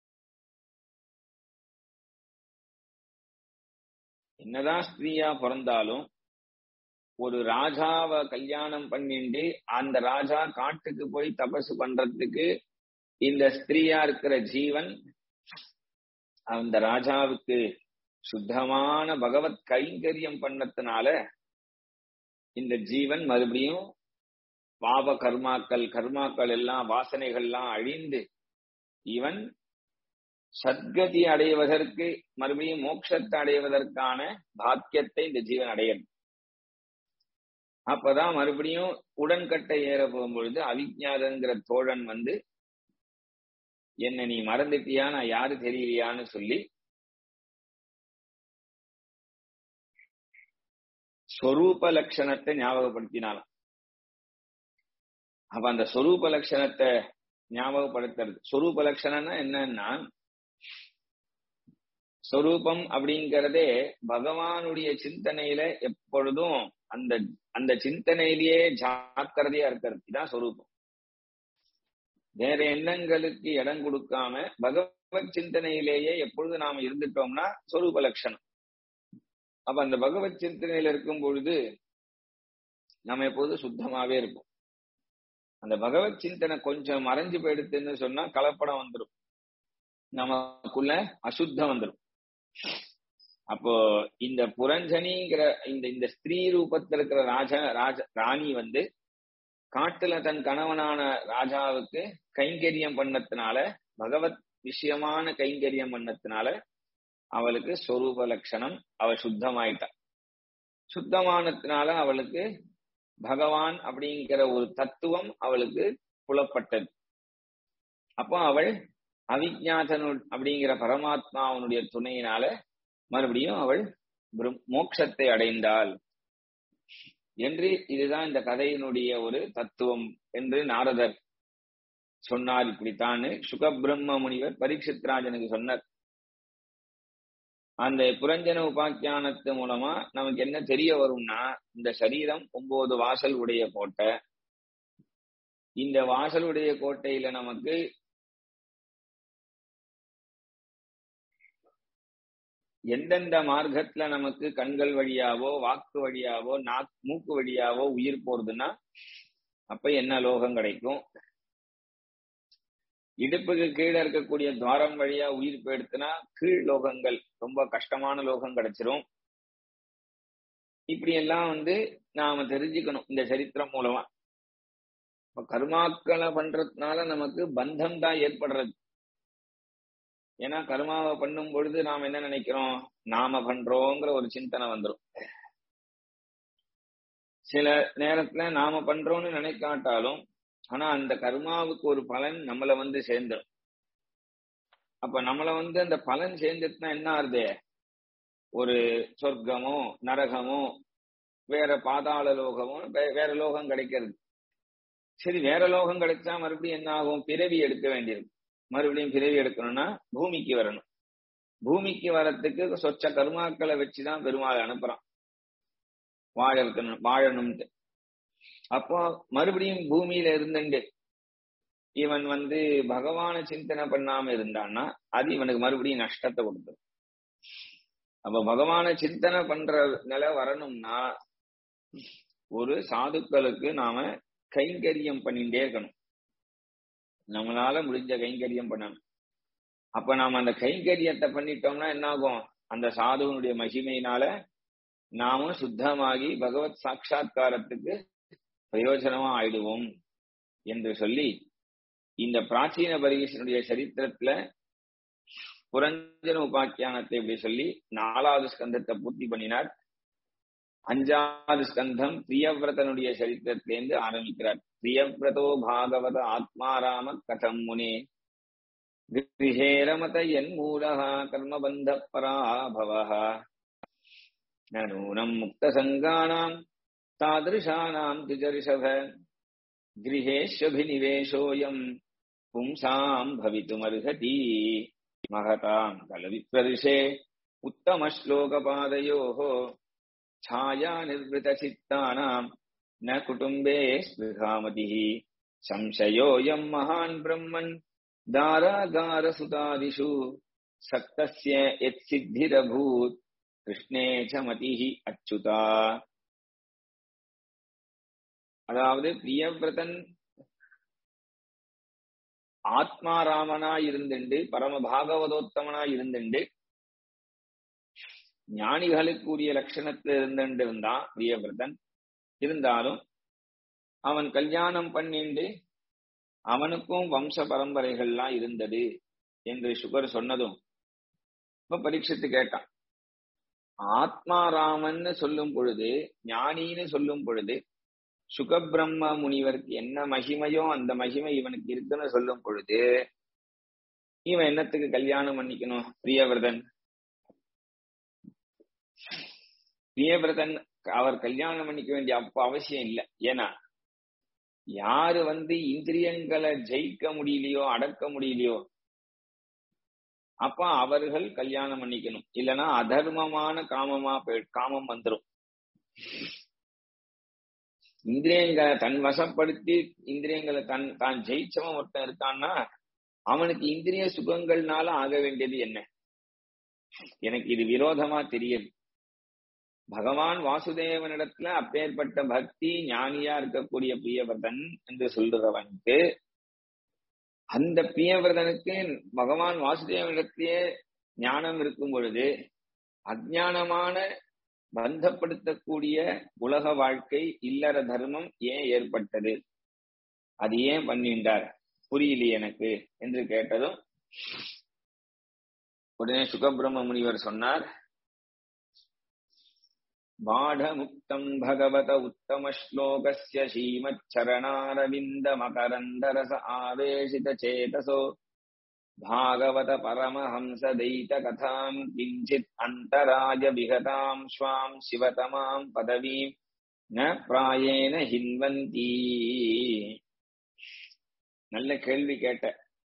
என்னதான் ஸ்திரீயா பிறந்தாலும் ஒரு ராஜாவை கல்யாணம் பண்ணிட்டு அந்த ராஜா காட்டுக்கு போய் தபசு பண்றதுக்கு இந்த ஸ்திரீயா இருக்கிற ஜீவன் அந்த ராஜாவுக்கு சுத்தமான பகவத் கைங்கரியம் பண்ணதுனால இந்த ஜீவன் மறுபடியும் பாவ கர்மாக்கள் கர்மாக்கள் எல்லாம் வாசனைகள்லாம் அழிந்து இவன் சத்கதி அடைவதற்கு மறுபடியும் மோட்சத்தை அடைவதற்கான பாக்கியத்தை இந்த ஜீவன் அடையணும் அப்பதான் மறுபடியும் உடன்கட்டை ஏற போகும்பொழுது அவிஜாதங்கிற தோழன் வந்து என்ன நீ மறந்துட்டியா நான் யாரு தெரியலையான்னு சொல்லி ஸ்வரூப லட்சணத்தை ஞாபகப்படுத்தினாலாம் அப்ப அந்த ஸ்வரூப லட்சணத்தை ஞாபகப்படுத்துறது ஸ்வரூப லட்சணம்னா என்னன்னா ஸ்வரூபம் அப்படிங்கிறதே பகவானுடைய சிந்தனையில எப்பொழுதும் அந்த அந்த சிந்தனையிலேயே ஜாக்கிரதையா இருக்கிறது இதான் ஸ்வரூபம் வேற எண்ணங்களுக்கு இடம் கொடுக்காம பகவத் சிந்தனையிலேயே எப்பொழுது நாம இருந்துட்டோம்னா சொரூப லட்சணம் அப்ப அந்த பகவத் சிந்தனையில இருக்கும் பொழுது நம்ம எப்போது சுத்தமாவே இருப்போம் அந்த பகவத் சிந்தனை கொஞ்சம் மறைஞ்சு போயிடுதுன்னு சொன்னா கலப்படம் வந்துடும் நமக்குள்ள அசுத்தம் வந்துடும் அப்போ இந்த புரஞ்சனிங்கிற இந்த இந்த ஸ்திரீ ரூபத்தில் இருக்கிற ராஜா ராஜ ராணி வந்து காட்டுல தன் கணவனான ராஜாவுக்கு கைங்கரியம் பண்ணதுனால பகவத் விஷயமான கைங்கரியம் பண்ணதுனால அவளுக்கு ஸ்வரூப லட்சணம் அவ சுத்தமாயிட்டா சுத்தமானதுனால அவளுக்கு பகவான் அப்படிங்கிற ஒரு தத்துவம் அவளுக்கு புலப்பட்டது அப்போ அவள் அவிஜாதனு அப்படிங்கிற பரமாத்மாவனுடைய துணையினால மறுபடியும் அவள் மோட்சத்தை அடைந்தாள் என்று இதுதான் இந்த கதையினுடைய ஒரு தத்துவம் என்று நாரதர் சொன்னார் இப்படித்தான் சுகபிரம்ம முனிவர் பரீட்சித் ராஜனுக்கு சொன்னார் அந்த புரஞ்சன உபாக்கியானத்து மூலமா நமக்கு என்ன தெரிய வரும்னா இந்த சரீரம் ஒன்பது வாசல் உடைய கோட்டை இந்த வாசலுடைய கோட்டையில நமக்கு எந்தெந்த மார்க்கத்துல நமக்கு கண்கள் வழியாவோ வாக்கு வழியாவோ நாக் மூக்கு வழியாவோ உயிர் போறதுன்னா அப்ப என்ன லோகம் கிடைக்கும் இடுப்புக்கு கீழே இருக்கக்கூடிய துவாரம் வழியா உயிர் போயிடுத்துனா கீழ் லோகங்கள் ரொம்ப கஷ்டமான லோகம் கிடைச்சிரும் இப்படி எல்லாம் வந்து நாம தெரிஞ்சுக்கணும் இந்த சரித்திரம் மூலமா இப்ப கர்மாக்களை பண்றதுனால நமக்கு பந்தம் தான் ஏற்படுறது ஏன்னா கர்மாவை பண்ணும் பொழுது நாம் என்ன நினைக்கிறோம் நாம பண்றோங்கிற ஒரு சிந்தனை வந்துடும் சில நேரத்துல நாம பண்றோம்னு நினைக்காட்டாலும் ஆனா அந்த கர்மாவுக்கு ஒரு பலன் நம்மள வந்து சேர்ந்துடும் அப்ப நம்மள வந்து அந்த பலன் சேர்ந்துட்டுனா என்ன ஆறுது ஒரு சொர்க்கமோ நரகமோ வேற பாதாள லோகமோ வேற லோகம் கிடைக்கிறது சரி வேற லோகம் கிடைச்சா மறுபடியும் என்ன ஆகும் பிறவி எடுக்க வேண்டியது மறுபடியும் பிறவி எடுக்கணும்னா பூமிக்கு வரணும் பூமிக்கு வரத்துக்கு சொச்ச கருமாக்களை வச்சுதான் பெருமாள் அனுப்புறான் வாழ இருக்கணும் வாழணும்ட்டு அப்போ மறுபடியும் பூமியில இருந்துண்டு இவன் வந்து பகவான சிந்தனை பண்ணாம இருந்தான்னா அது இவனுக்கு மறுபடியும் நஷ்டத்தை கொடுத்துரும் அப்ப பகவான சிந்தனை பண்ற நிலை வரணும்னா ஒரு சாதுக்களுக்கு நாம கைங்கரியம் பண்ணிட்டே இருக்கணும் நம்மளால முடிஞ்ச கைங்கரியம் பண்ணணும் அப்ப நாம அந்த கைங்கரியத்தை பண்ணிட்டோம்னா என்ன ஆகும் அந்த சாதுவனுடைய மகிமையினால நாமும் சுத்தமாகி பகவத் சாட்சா்காரத்துக்கு பிரயோஜனமா ஆயிடுவோம் என்று சொல்லி இந்த பிராச்சீன பரிகீசனுடைய சரித்திரத்துல புரஞ்சன உபாக்கியானத்தை இப்படி சொல்லி நாலாவது ஸ்கந்தத்தை பூர்த்தி பண்ணினார் அஞ்சாவது ஸ்கந்தம் பிரியவிரதனுடைய சரித்திரத்திலேருந்து ஆரம்பிக்கிறார் பிரியவிரதோ பாகவத ஆத்மாராம கதம் முனே கிருஹேரமத என்மூலः கர்மபந்த பராபவः நூனம் முக்தசங்கானாம் தாதிருஷானாம் திஜரிஷப கிரகேஷபினிவேஷோயம் பும்சாம் பவித்துமர்ஹதி மகதாம் கலவிப்ரதிஷே உத்தமஸ்லோகபாதயோः छाया निर्वृतचित्तानाम् न कुटुम्बे स्पृहामतिः संशयोऽयम् महान् ब्रह्मन् दारागारसुतादिषु सक्तस्य यत्सिद्धिरभूत् கிருஷ்ணே ச மதிஹி அச்சுதா அதாவது பிரியவிரதன் ஆத்மாராமனா இருந்துண்டு பரம பாகவதோத்தமனா இருந்துண்டு ஞானிகளுக்கு உரிய லட்சணத்துல இருந்துட்டு இருந்தான் பிரியவிரதன் இருந்தாலும் அவன் கல்யாணம் பண்ணிண்டு அவனுக்கும் வம்ச பரம்பரைகள்லாம் இருந்தது என்று சுகர் சொன்னதும் இப்ப பரீட்சித்து கேட்டான் ஆத்மாராமன்னு சொல்லும் பொழுது ஞானின்னு சொல்லும் பொழுது சுகபிரம்ம முனிவருக்கு என்ன மகிமையோ அந்த மகிமை இவனுக்கு இருக்குன்னு சொல்லும் பொழுது இவன் என்னத்துக்கு கல்யாணம் பண்ணிக்கணும் பிரியவிரதன் பிரியவிரதன் அவர் கல்யாணம் பண்ணிக்க வேண்டிய அப்ப அவசியம் இல்லை ஏன்னா யாரு வந்து இந்திரியங்களை ஜெயிக்க முடியலையோ அடக்க முடியலையோ அப்ப அவர்கள் கல்யாணம் பண்ணிக்கணும் இல்லைன்னா அதர்மமான காமமா போய் காமம் வந்துடும் இந்திரியங்களை தன் வசப்படுத்தி இந்திரியங்களை தன் தான் ஜெயிச்சவன் ஒருத்தன் இருக்கான்னா அவனுக்கு இந்திரிய சுகங்கள்னால ஆக வேண்டியது என்ன எனக்கு இது விரோதமா தெரியுது பகவான் வாசுதேவனிடத்துல அப்பேற்பட்ட பக்தி ஞானியா இருக்கக்கூடிய பிரியவர்தன் என்று சொல்றவனுக்கு அந்த பிரியவர்தனுக்கு பகவான் வாசுதேவனிடத்திலேயே ஞானம் இருக்கும் பொழுது அஜானமான பந்தப்படுத்தக்கூடிய உலக வாழ்க்கை இல்லற தர்மம் ஏன் ஏற்பட்டது அது ஏன் பண்ணிண்டார் புரியலையே எனக்கு என்று கேட்டதும் உடனே சுகபிரம்ம முனிவர் சொன்னார் பாடமுக்தம் பகவத உத்தம ஸ்லோகஸ்ய ஸ்ரீமச்சரணாரவிந்த மகரந்தரச ஆவேசித சேதசோ भागवत परमहंस दैत कथाम् किञ्चित् अन्तराय विहताम् स्वाम् शिवतमाम् पदवीम् न प्रायेण हिन्वन्ती நல்ல கேள்வி கேட்ட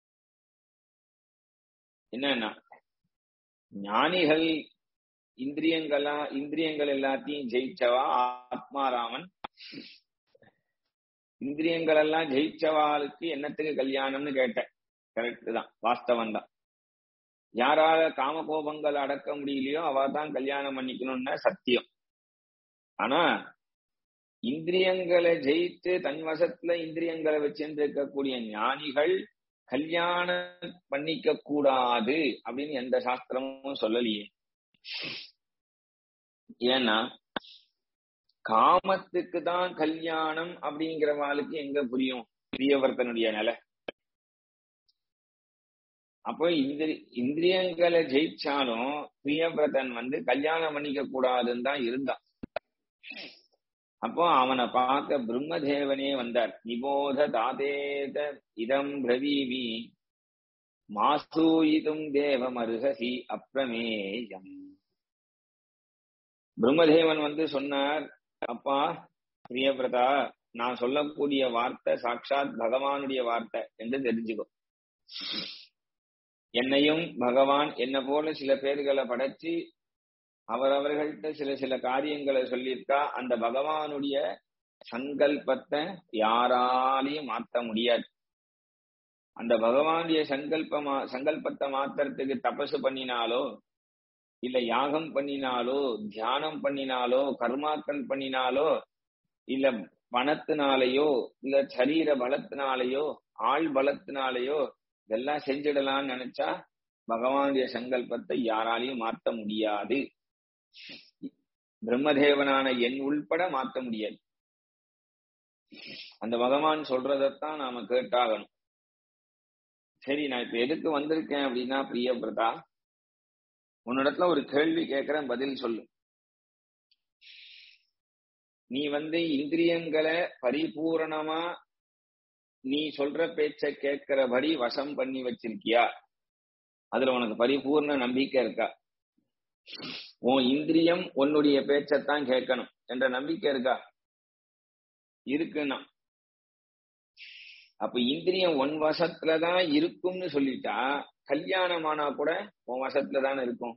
என்னன்னா ஞானிகள் இந்திரியங்களா இந்திரியங்கள் எல்லாத்தையும் ஜெயிச்சவா ஆத்மாராமன் இந்திரியங்கள் எல்லாம் ஜெயிச்சவாளுக்கு என்னத்துக்கு கல்யாணம்னு கேட்டேன் கரெக்ட் தான் வாஸ்தவம் தான் யாரால காம கோபங்கள் அடக்க முடியலையோ அவ தான் கல்யாணம் பண்ணிக்கணும்னு சத்தியம் ஆனா இந்திரியங்களை ஜெயித்து தன் வசத்துல இந்திரியங்களை வச்சிருந்து இருக்கக்கூடிய ஞானிகள் கல்யாணம் பண்ணிக்க கூடாது அப்படின்னு எந்த சாஸ்திரமும் சொல்லலையே ஏன்னா காமத்துக்கு தான் கல்யாணம் அப்படிங்கிறவாளுக்கு எங்க புரியும் பிரியவர்த்தனுடைய நிலை அப்போ இந்திரி இந்திரியங்களை ஜெயிச்சாலும் பிரியவிரதன் வந்து கல்யாணம் பண்ணிக்க கூடாதுன்னு தான் இருந்தான் அப்போ அவனை பார்க்க பிரம்மதேவனே வந்தார் நிபோத தாதேத இதம் பிரவீமி மாசூயிதும் தேவமருகசி அப்பிரமேயம் பிரம்மதேவன் வந்து சொன்னார் அப்பா பிரியபிரதா நான் சொல்லக்கூடிய வார்த்தை சாட்சாத் பகவானுடைய வார்த்தை என்று தெரிஞ்சுக்கோ என்னையும் பகவான் என்ன போல சில பேர்களை படைச்சு அவரவர்கள்ட்ட சில சில காரியங்களை சொல்லியிருக்கா அந்த பகவானுடைய சங்கல்பத்தை யாராலையும் மாத்த முடியாது அந்த பகவானுடைய சங்கல்பமா சங்கல்பத்தை மாத்துறதுக்கு தபசு பண்ணினாலோ இல்ல யாகம் பண்ணினாலோ தியானம் பண்ணினாலோ கர்மாக்கள் பண்ணினாலோ இல்ல பணத்தினாலேயோ இல்ல சரீர பலத்தினாலேயோ ஆள் பலத்தினாலேயோ இதெல்லாம் செஞ்சிடலாம்னு நினைச்சா பகவானுடைய சங்கல்பத்தை யாராலையும் மாத்த முடியாது பிரம்மதேவனான என் உள்பட மாத்த முடியாது அந்த பகவான் சொல்றதைத்தான் நாம கேட்டாகணும் சரி நான் இப்ப எதுக்கு வந்திருக்கேன் அப்படின்னா பிரியபிரதா உன்னிடத்துல ஒரு கேள்வி கேட்கிறேன் பதில் சொல்லு நீ வந்து இந்திரியங்களை பரிபூரணமா நீ சொல்ற பேச்ச கேட்கிறபடி வசம் பண்ணி வச்சிருக்கியா அதுல உனக்கு பரிபூர்ண நம்பிக்கை இருக்கா உன் இந்திரியம் உன்னுடைய பேச்சத்தான் கேட்கணும் என்ற நம்பிக்கை இருக்கா இருக்குன்னா அப்ப இந்திரியம் உன் வசத்துலதான் இருக்கும்னு சொல்லிட்டா கல்யாணம் ஆனா கூட உன் வசத்துல தானே இருக்கும்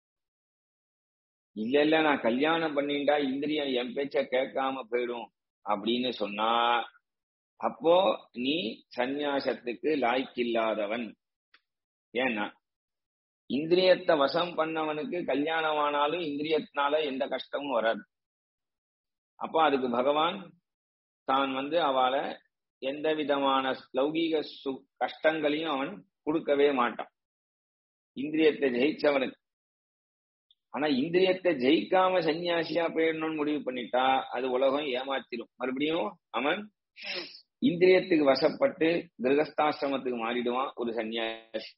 இல்ல இல்ல நான் கல்யாணம் பண்ணிட்டா இந்திரியம் என் பேச்ச கேட்காம போயிடும் அப்படின்னு சொன்னா அப்போ நீ சந்நியாசத்துக்கு லாய்க்கில்லாதவன் ஏன்னா இந்திரியத்தை வசம் பண்ணவனுக்கு கல்யாணம் ஆனாலும் இந்திரியத்தினால எந்த கஷ்டமும் வராது அப்போ அதுக்கு பகவான் தான் வந்து அவளை எந்த விதமான லௌகீக சு கஷ்டங்களையும் அவன் கொடுக்கவே மாட்டான் இந்திரியத்தை ஜெயிச்சவனுக்கு ஆனா இந்திரியத்தை ஜெயிக்காம சன்னியாசியா போயிடணும்னு முடிவு பண்ணிட்டா அது உலகம் ஏமாத்திரும் மறுபடியும் அவன் இந்திரியத்துக்கு வசப்பட்டு கிரகஸ்தாசிரமத்துக்கு மாறிடுவான் ஒரு சன்னியாசி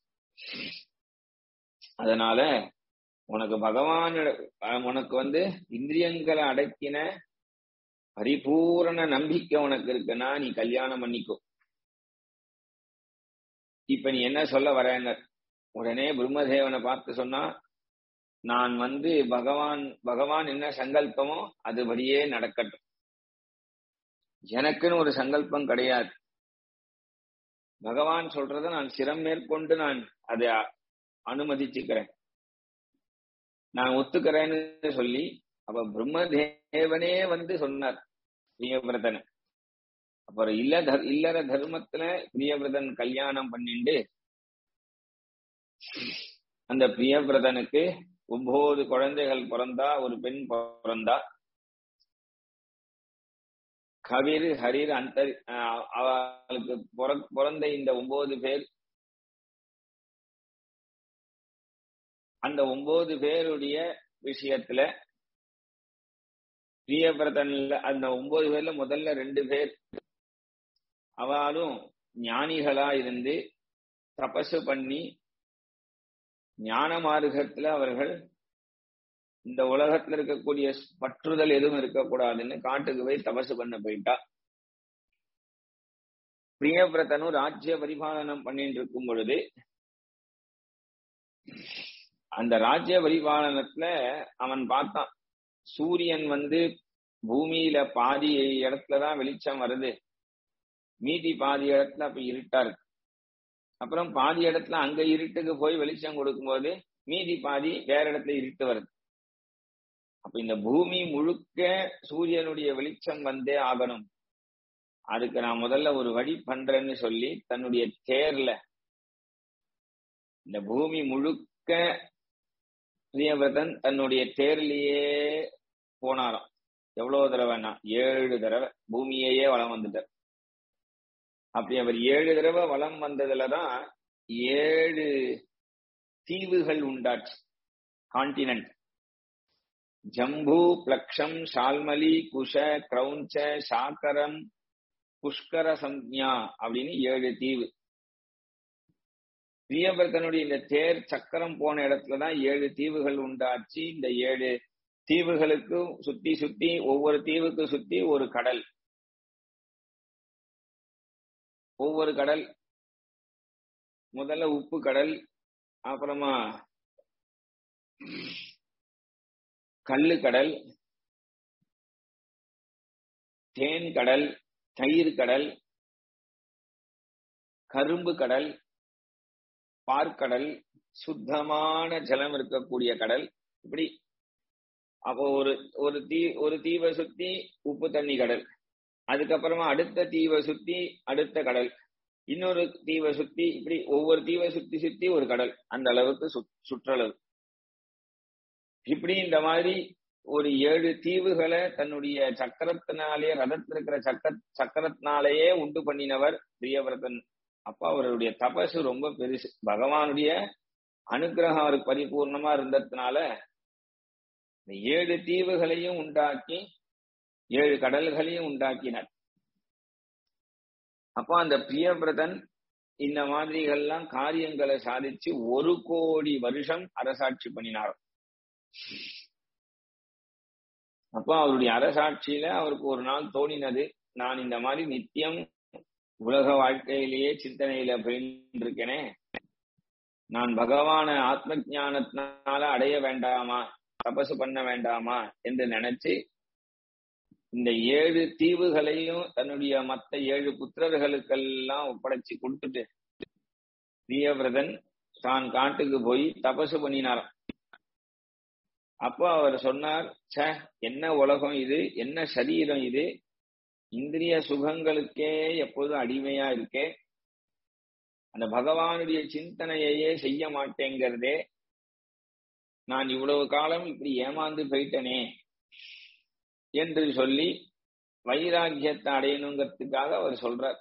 அதனால உனக்கு பகவான் உனக்கு வந்து இந்திரியங்களை அடக்கின பரிபூரண நம்பிக்கை உனக்கு இருக்குன்னா நீ கல்யாணம் பண்ணிக்கோ இப்ப நீ என்ன சொல்ல வரேன்னு உடனே பிரம்மதேவனை பார்த்து சொன்னா நான் வந்து பகவான் பகவான் என்ன சங்கல்பமோ அதுபடியே நடக்கட்டும் எனக்குன்னு ஒரு சங்கல்பம் கிடையாது பகவான் சொல்றத நான் சிரம் மேற்கொண்டு நான் அதை அனுமதிச்சுக்கிறேன் நான் ஒத்துக்கிறேன்னு சொல்லி அப்ப பிரம்மதேவனே வந்து சொன்னார் பிரியவிரதனை அப்புறம் இல்ல தர் இல்லற தர்மத்துல பிரியவிரதன் கல்யாணம் பண்ணிண்டு அந்த பிரியவிரதனுக்கு ஒன்பது குழந்தைகள் பிறந்தா ஒரு பெண் பிறந்தா கவிர் ஹரிர் அந்த அவளுக்கு பிறந்த இந்த ஒன்பது பேர் அந்த ஒன்பது பேருடைய விஷயத்துல பிரியவிரதன்ல அந்த ஒன்பது பேர்ல முதல்ல ரெண்டு பேர் அவளும் ஞானிகளா இருந்து தபசு பண்ணி ஞான மார்க்கத்துல அவர்கள் இந்த உலகத்துல இருக்கக்கூடிய பற்றுதல் எதுவும் இருக்கக்கூடாதுன்னு காட்டுக்கு போய் தபசு பண்ண போயிட்டா பிரியவிரதனும் ராஜ்ய பரிபாலனம் பண்ணிட்டு இருக்கும் பொழுது அந்த ராஜ்ய பரிபாலனத்துல அவன் பார்த்தான் சூரியன் வந்து பூமியில பாதி இடத்துலதான் வெளிச்சம் வருது மீதி பாதி இடத்துல அப்ப இருட்டா இருக்கு அப்புறம் பாதி இடத்துல அங்க இருட்டுக்கு போய் வெளிச்சம் கொடுக்கும்போது மீதி பாதி வேற இடத்துல இருட்டு வருது அப்ப இந்த பூமி முழுக்க சூரியனுடைய வெளிச்சம் வந்தே ஆகணும் அதுக்கு நான் முதல்ல ஒரு வழி பண்றேன்னு சொல்லி தன்னுடைய தேர்ல இந்த பூமி முழுக்க பிரியவிரதன் தன்னுடைய தேர்லயே போனாராம் எவ்வளவு தடவைன்னா ஏழு தடவை பூமியையே வளம் வந்துட்டார் அப்படி அவர் ஏழு தடவை வளம் வந்ததுலதான் ஏழு தீவுகள் உண்டாச்சு கான்டினென்ட் ஜம்பு பிளக்ஷம் ஷால்மலி குஷ கிரௌஞ்ச சாக்கரம் புஷ்கர சம்யா அப்படின்னு ஏழு தீவு பிரியவர்த்தனுடைய இந்த தேர் சக்கரம் போன இடத்துலதான் ஏழு தீவுகள் உண்டாச்சு இந்த ஏழு தீவுகளுக்கும் சுத்தி சுத்தி ஒவ்வொரு தீவுக்கு சுத்தி ஒரு கடல் ஒவ்வொரு கடல் முதல்ல உப்பு கடல் அப்புறமா கல்லு கடல் தேன் கடல் தயிர் கடல் கரும்பு கடல் பார்க்கடல் சுத்தமான ஜலம் இருக்கக்கூடிய கடல் இப்படி அப்போ ஒரு ஒரு தீ ஒரு தீவை சுத்தி உப்பு தண்ணி கடல் அதுக்கப்புறமா அடுத்த தீவை சுத்தி அடுத்த கடல் இன்னொரு தீவை சுத்தி இப்படி ஒவ்வொரு தீவை சுத்தி சுத்தி ஒரு கடல் அந்த அளவுக்கு சுற்றளவு இப்படி இந்த மாதிரி ஒரு ஏழு தீவுகளை தன்னுடைய சக்கரத்தினாலே ரதத்தில் இருக்கிற சக்க சக்கரத்தினாலேயே உண்டு பண்ணினவர் பிரியவிரதன் அப்ப அவருடைய தபசு ரொம்ப பெருசு பகவானுடைய அனுகிரகம் அவருக்கு பரிபூர்ணமா இருந்ததுனால இந்த ஏழு தீவுகளையும் உண்டாக்கி ஏழு கடல்களையும் உண்டாக்கினார் அப்போ அந்த பிரியபிரதன் இந்த மாதிரிகள்லாம் காரியங்களை சாதிச்சு ஒரு கோடி வருஷம் அரசாட்சி பண்ணினார் அப்போ அவருடைய அரசாட்சியில அவருக்கு ஒரு நாள் தோணினது நான் இந்த மாதிரி நித்தியம் உலக வாழ்க்கையிலேயே சிந்தனையில போயிட்டு இருக்கேனே நான் பகவான ஆத்ம ஜானத்தினால அடைய வேண்டாமா தபசு பண்ண வேண்டாமா என்று நினைச்சு இந்த ஏழு தீவுகளையும் தன்னுடைய மத்த ஏழு புத்திரர்களுக்கெல்லாம் ஒப்படைச்சு கொடுத்துட்டு பிரியவிரதன் தான் காட்டுக்கு போய் தபசு பண்ணினாராம் அப்போ அவர் சொன்னார் ச என்ன உலகம் இது என்ன சரீரம் இது இந்திரிய சுகங்களுக்கே எப்போதும் அடிமையா இருக்கே அந்த பகவானுடைய சிந்தனையையே செய்ய மாட்டேங்கிறதே நான் இவ்வளவு காலம் இப்படி ஏமாந்து போயிட்டனே என்று சொல்லி வைராக்கியத்தை அடையணுங்கிறதுக்காக அவர் சொல்றார்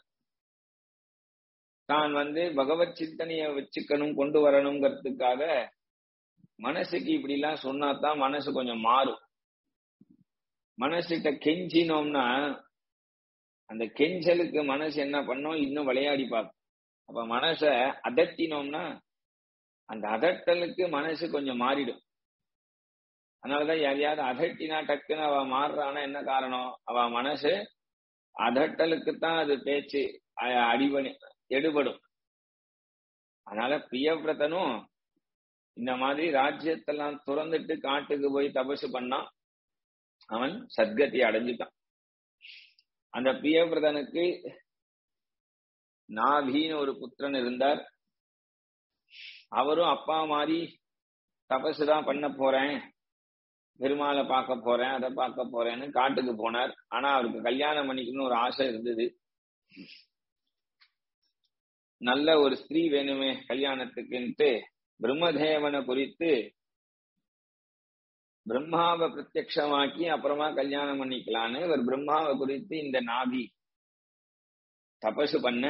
தான் வந்து பகவத் சிந்தனைய வச்சுக்கணும் கொண்டு வரணுங்கிறதுக்காக மனசுக்கு இப்படி எல்லாம் சொன்னாதான் மனசு கொஞ்சம் மாறும் மனசுகிட்ட கெஞ்சினோம்னா அந்த கெஞ்சலுக்கு மனசு என்ன பண்ணும் இன்னும் விளையாடி பார்க்கும் அப்ப மனச அதட்டினோம்னா அந்த அதட்டலுக்கு மனசு கொஞ்சம் மாறிடும் அதனாலதான் யாரையாவது அதட்டினா டக்குன்னு அவ மாறுறான்னா என்ன காரணம் அவ மனசு அதட்டலுக்கு தான் அது பேச்சு அடிபணி எடுபடும் அதனால பிரியவிரதனும் இந்த மாதிரி ராஜ்யத்தெல்லாம் துறந்துட்டு காட்டுக்கு போய் தபசு பண்ணான் அவன் சத்கதி அடைஞ்சிட்டான் அந்த பிரியவிரதனுக்கு நாபின்னு ஒரு புத்திரன் இருந்தார் அவரும் அப்பா மாதிரி தபசு தான் பண்ண போறேன் பெருமாளை பார்க்க போறேன் அதை பார்க்க போறேன்னு காட்டுக்கு போனார் ஆனா அவருக்கு கல்யாணம் பண்ணிக்கணும்னு ஒரு ஆசை இருந்தது நல்ல ஒரு ஸ்திரீ வேணுமே கல்யாணத்துக்குன்ட்டு பிரம்மதேவனை குறித்து பிரம்மாவை பிரத்யக்ஷமாக்கி அப்புறமா கல்யாணம் பண்ணிக்கலான்னு ஒரு பிரம்மாவை குறித்து இந்த நாபி தபசு பண்ண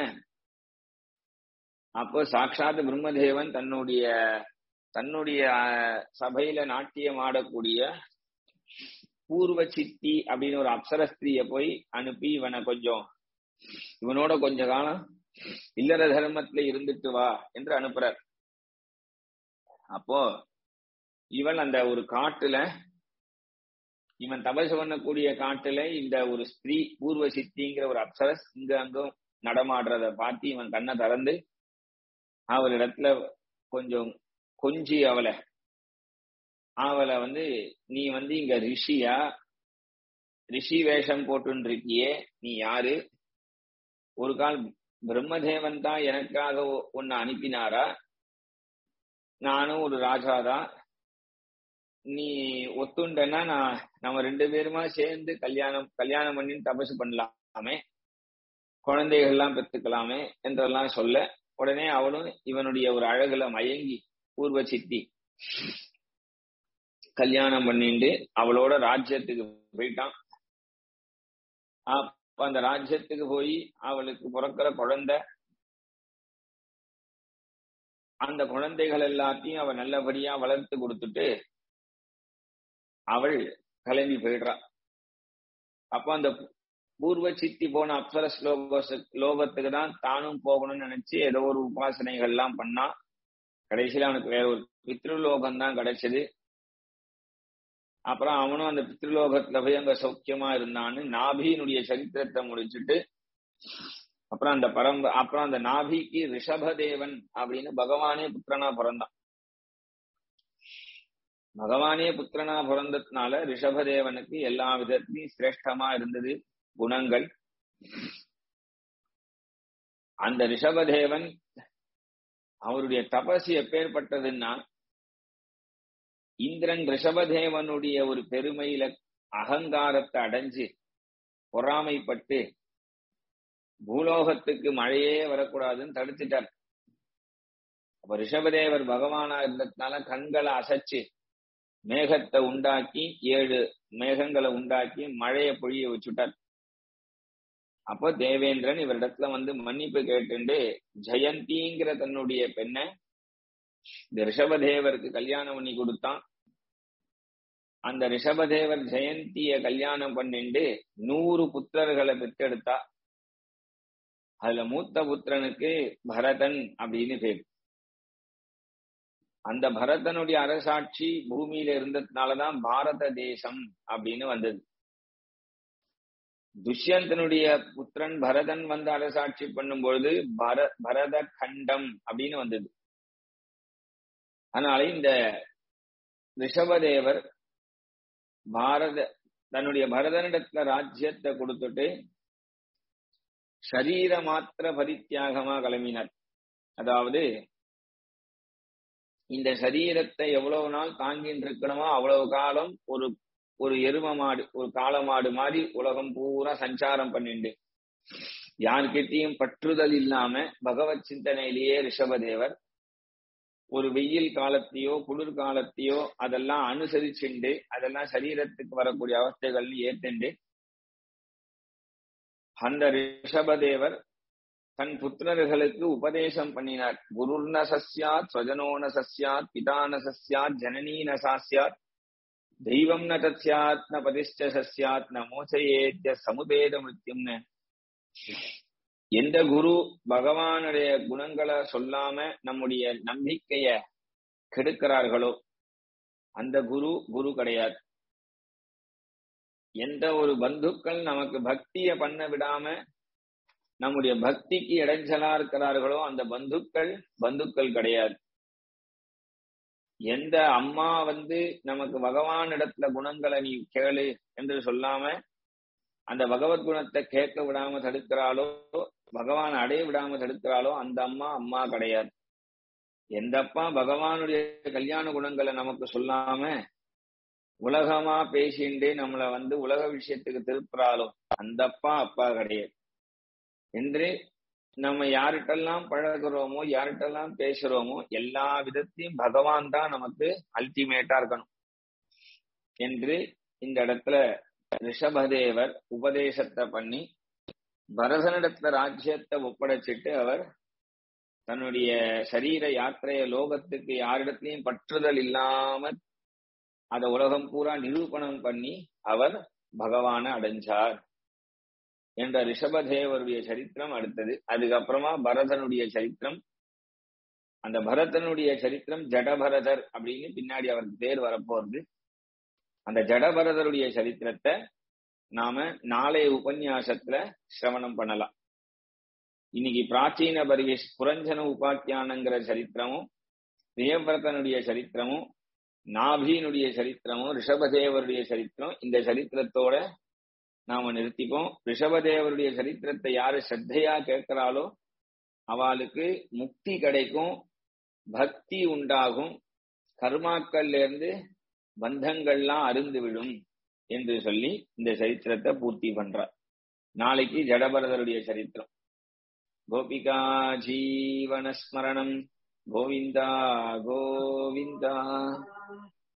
அப்போ சாட்சாத் பிரம்மதேவன் தன்னுடைய தன்னுடைய சபையில நாட்டியம் ஆடக்கூடிய பூர்வ சித்தி அப்படின்னு ஒரு அப்சர ஸ்திரீய போய் அனுப்பி இவனை கொஞ்சம் இவனோட கொஞ்ச காலம் இல்லற தர்மத்துல இருந்துட்டு வா என்று அனுப்புறார் அப்போ இவன் அந்த ஒரு காட்டுல இவன் தபசு பண்ணக்கூடிய காட்டுல இந்த ஒரு ஸ்திரீ பூர்வ சித்திங்கிற ஒரு அப்சரஸ் இங்க அங்கும் நடமாடுறத பார்த்து இவன் கண்ணை திறந்து அவளிடத்துல கொஞ்சம் கொஞ்சி அவளை அவளை வந்து நீ வந்து இங்க ரிஷியா ரிஷி வேஷம் போட்டு இருக்கியே நீ யாரு ஒரு கால் பிரம்மதேவன் தான் எனக்காக உன்னை அனுப்பினாரா நானும் ஒரு ராஜாதான் நீ ஒத்துண்டனா நான் நம்ம ரெண்டு பேருமா சேர்ந்து கல்யாணம் கல்யாணம் பண்ணி தபசு பண்ணலாமே குழந்தைகள்லாம் பெத்துக்கலாமே என்றெல்லாம் சொல்ல உடனே அவளும் இவனுடைய ஒரு அழகுல மயங்கி பூர்வ சித்தி கல்யாணம் பண்ணிட்டு அவளோட ராஜ்யத்துக்கு போயிட்டான் அப்ப அந்த ராஜ்யத்துக்கு போய் அவளுக்கு பிறக்கிற குழந்தை அந்த குழந்தைகள் எல்லாத்தையும் அவ நல்லபடியா வளர்த்து கொடுத்துட்டு அவள் கிளம்பி போயிடுறா அப்ப அந்த பூர்வ சித்தி போன அப்சரஸ் லோக லோகத்துக்கு தான் தானும் போகணும்னு நினைச்சு ஏதோ ஒரு உபாசனைகள் எல்லாம் பண்ணா கடைசியில அவனுக்கு வேற ஒரு பித்ருலோகம் தான் கிடைச்சது அப்புறம் அவனும் அந்த பித்ருலோகத்துல போய் அங்க சௌக்கியமா இருந்தான்னு நாபியினுடைய சரித்திரத்தை முடிச்சுட்டு அப்புறம் அந்த பரம்ப அப்புறம் அந்த நாபிக்கு ரிஷபதேவன் அப்படின்னு பகவானே புத்திரனா பிறந்தான் பகவானே புத்திரனா பிறந்ததுனால ரிஷபதேவனுக்கு எல்லா விதத்திலையும் சிரேஷ்டமா இருந்தது குணங்கள் அந்த ரிஷபதேவன் அவருடைய தபசு எப்பேற்பட்டதுன்னா இந்திரன் ரிஷபதேவனுடைய ஒரு பெருமையில அகங்காரத்தை அடைஞ்சு பொறாமைப்பட்டு பூலோகத்துக்கு மழையே வரக்கூடாதுன்னு தடுத்துட்டார் அப்ப ரிஷபதேவர் பகவானா இருந்ததுனால கண்களை அசைச்சு மேகத்தை உண்டாக்கி ஏழு மேகங்களை உண்டாக்கி மழையை பொழிய வச்சுட்டார் அப்போ தேவேந்திரன் இவரிடத்துல வந்து மன்னிப்பு கேட்டுண்டு ஜெயந்திங்கிற தன்னுடைய பெண்ணை இந்த ரிஷபதேவருக்கு கல்யாணம் பண்ணி கொடுத்தான் அந்த ரிஷபதேவர் ஜெயந்திய கல்யாணம் பண்ணிண்டு நூறு புத்திரர்களை பெற்றெடுத்தா அதுல மூத்த புத்திரனுக்கு பரதன் அப்படின்னு பேர் அந்த பரதனுடைய அரசாட்சி பூமியில இருந்ததுனாலதான் பாரத தேசம் அப்படின்னு வந்தது துஷ்யந்தனுடைய புத்திரன் பரதன் வந்து அரசாட்சி பண்ணும் பொழுது பர பரத கண்டம் அப்படின்னு வந்தது அதனால இந்த ரிஷபதேவர் பாரத தன்னுடைய பரதனிடத்துல ராஜ்யத்தை கொடுத்துட்டு சரீர மாத்திர பரித்தியாகமா கிளம்பினார் அதாவது இந்த சரீரத்தை எவ்வளவு நாள் தாங்கின்னு இருக்கணுமோ அவ்வளவு காலம் ஒரு ஒரு எரும மாடு ஒரு காளை மாடு மாதிரி உலகம் பூரா சஞ்சாரம் பண்ணிண்டு யார்கிட்டையும் பற்றுதல் இல்லாம பகவத் சிந்தனையிலேயே ரிஷபதேவர் ஒரு வெயில் காலத்தையோ குளிர் காலத்தையோ அதெல்லாம் அனுசரிச்சுண்டு அதெல்லாம் சரீரத்துக்கு வரக்கூடிய அவஸ்தைகள்னு ஏத்துண்டு அந்த ரிஷபதேவர் தன் புத்திரர்களுக்கு உபதேசம் பண்ணினார் குருர்ன சஸ்யாத் ஸ்வஜனோன சஸ்யாத் பிதான சஸ்யாத் ஜனனீன சாஸ்யாத் தெய்வம் ந தத்யாத் ந பதிஷ்ட சஸ்யாத் ந மோசையேத்திய சமுபேத மிருத்தியம்னு எந்த குரு பகவானுடைய குணங்களை சொல்லாம நம்முடைய நம்பிக்கைய கெடுக்கிறார்களோ அந்த குரு குரு கிடையாது எந்த ஒரு பந்துக்கள் நமக்கு பக்திய பண்ண விடாம நம்முடைய பக்திக்கு இடைஞ்சலா இருக்கிறார்களோ அந்த பந்துக்கள் பந்துக்கள் கிடையாது எந்த அம்மா வந்து நமக்கு பகவான் இடத்துல குணங்களை நீ கேளு என்று சொல்லாம அந்த பகவத் குணத்தை கேட்க விடாம தடுக்கிறாளோ பகவான் அடைய விடாம தடுக்கிறாளோ அந்த அம்மா அம்மா கிடையாது எந்தப்பா பகவானுடைய கல்யாண குணங்களை நமக்கு சொல்லாம உலகமா பேசிண்டு நம்மள வந்து உலக விஷயத்துக்கு திருப்புறாலோ அந்தப்பா அப்பா கிடையாது என்று நம்ம யார்கிட்டெல்லாம் பழகுறோமோ யார்கிட்டெல்லாம் பேசுறோமோ எல்லா விதத்தையும் பகவான் தான் நமக்கு அல்டிமேட்டா இருக்கணும் என்று இந்த இடத்துல ரிஷபதேவர் உபதேசத்தை பண்ணி பரதனிடத்துல ராஜ்யத்தை ஒப்படைச்சிட்டு அவர் தன்னுடைய சரீர யாத்திரைய லோகத்துக்கு யாரிடத்திலையும் பற்றுதல் இல்லாம அத உலகம் பூரா நிரூபணம் பண்ணி அவர் பகவான அடைஞ்சார் என்ற ரிஷபதேவருடைய சரித்திரம் அடுத்தது அதுக்கப்புறமா பரதனுடைய சரித்திரம் அந்த பரதனுடைய சரித்திரம் ஜடபரதர் அப்படின்னு பின்னாடி அவருக்கு பேர் வரப்போறது அந்த ஜடபரதருடைய சரித்திரத்தை நாம நாளைய உபன்யாசத்துல சிரவணம் பண்ணலாம் இன்னைக்கு பிராச்சீன பரிவேஷ் புரஞ்சன உபாக்கியானங்கிற சரித்திரமும் பிரியபரதனுடைய சரித்திரமும் நாபியினுடைய சரித்திரமும் ரிஷபதேவருடைய சரித்திரம் இந்த சரித்திரத்தோட நாம நிறுத்திப்போம் ரிஷபதேவருடைய சரித்திரத்தை யாரு ஸ்ரத்தையா கேட்கிறாளோ அவளுக்கு முக்தி கிடைக்கும் பக்தி உண்டாகும் கர்மாக்கள்ல இருந்து பந்தங்கள்லாம் அருந்து விடும் என்று சொல்லி இந்த சரித்திரத்தை பூர்த்தி பண்றார் நாளைக்கு ஜடபரதருடைய சரித்திரம் கோபிகா ஜீவனஸ்மரணம் கோவிந்தா கோவிந்தா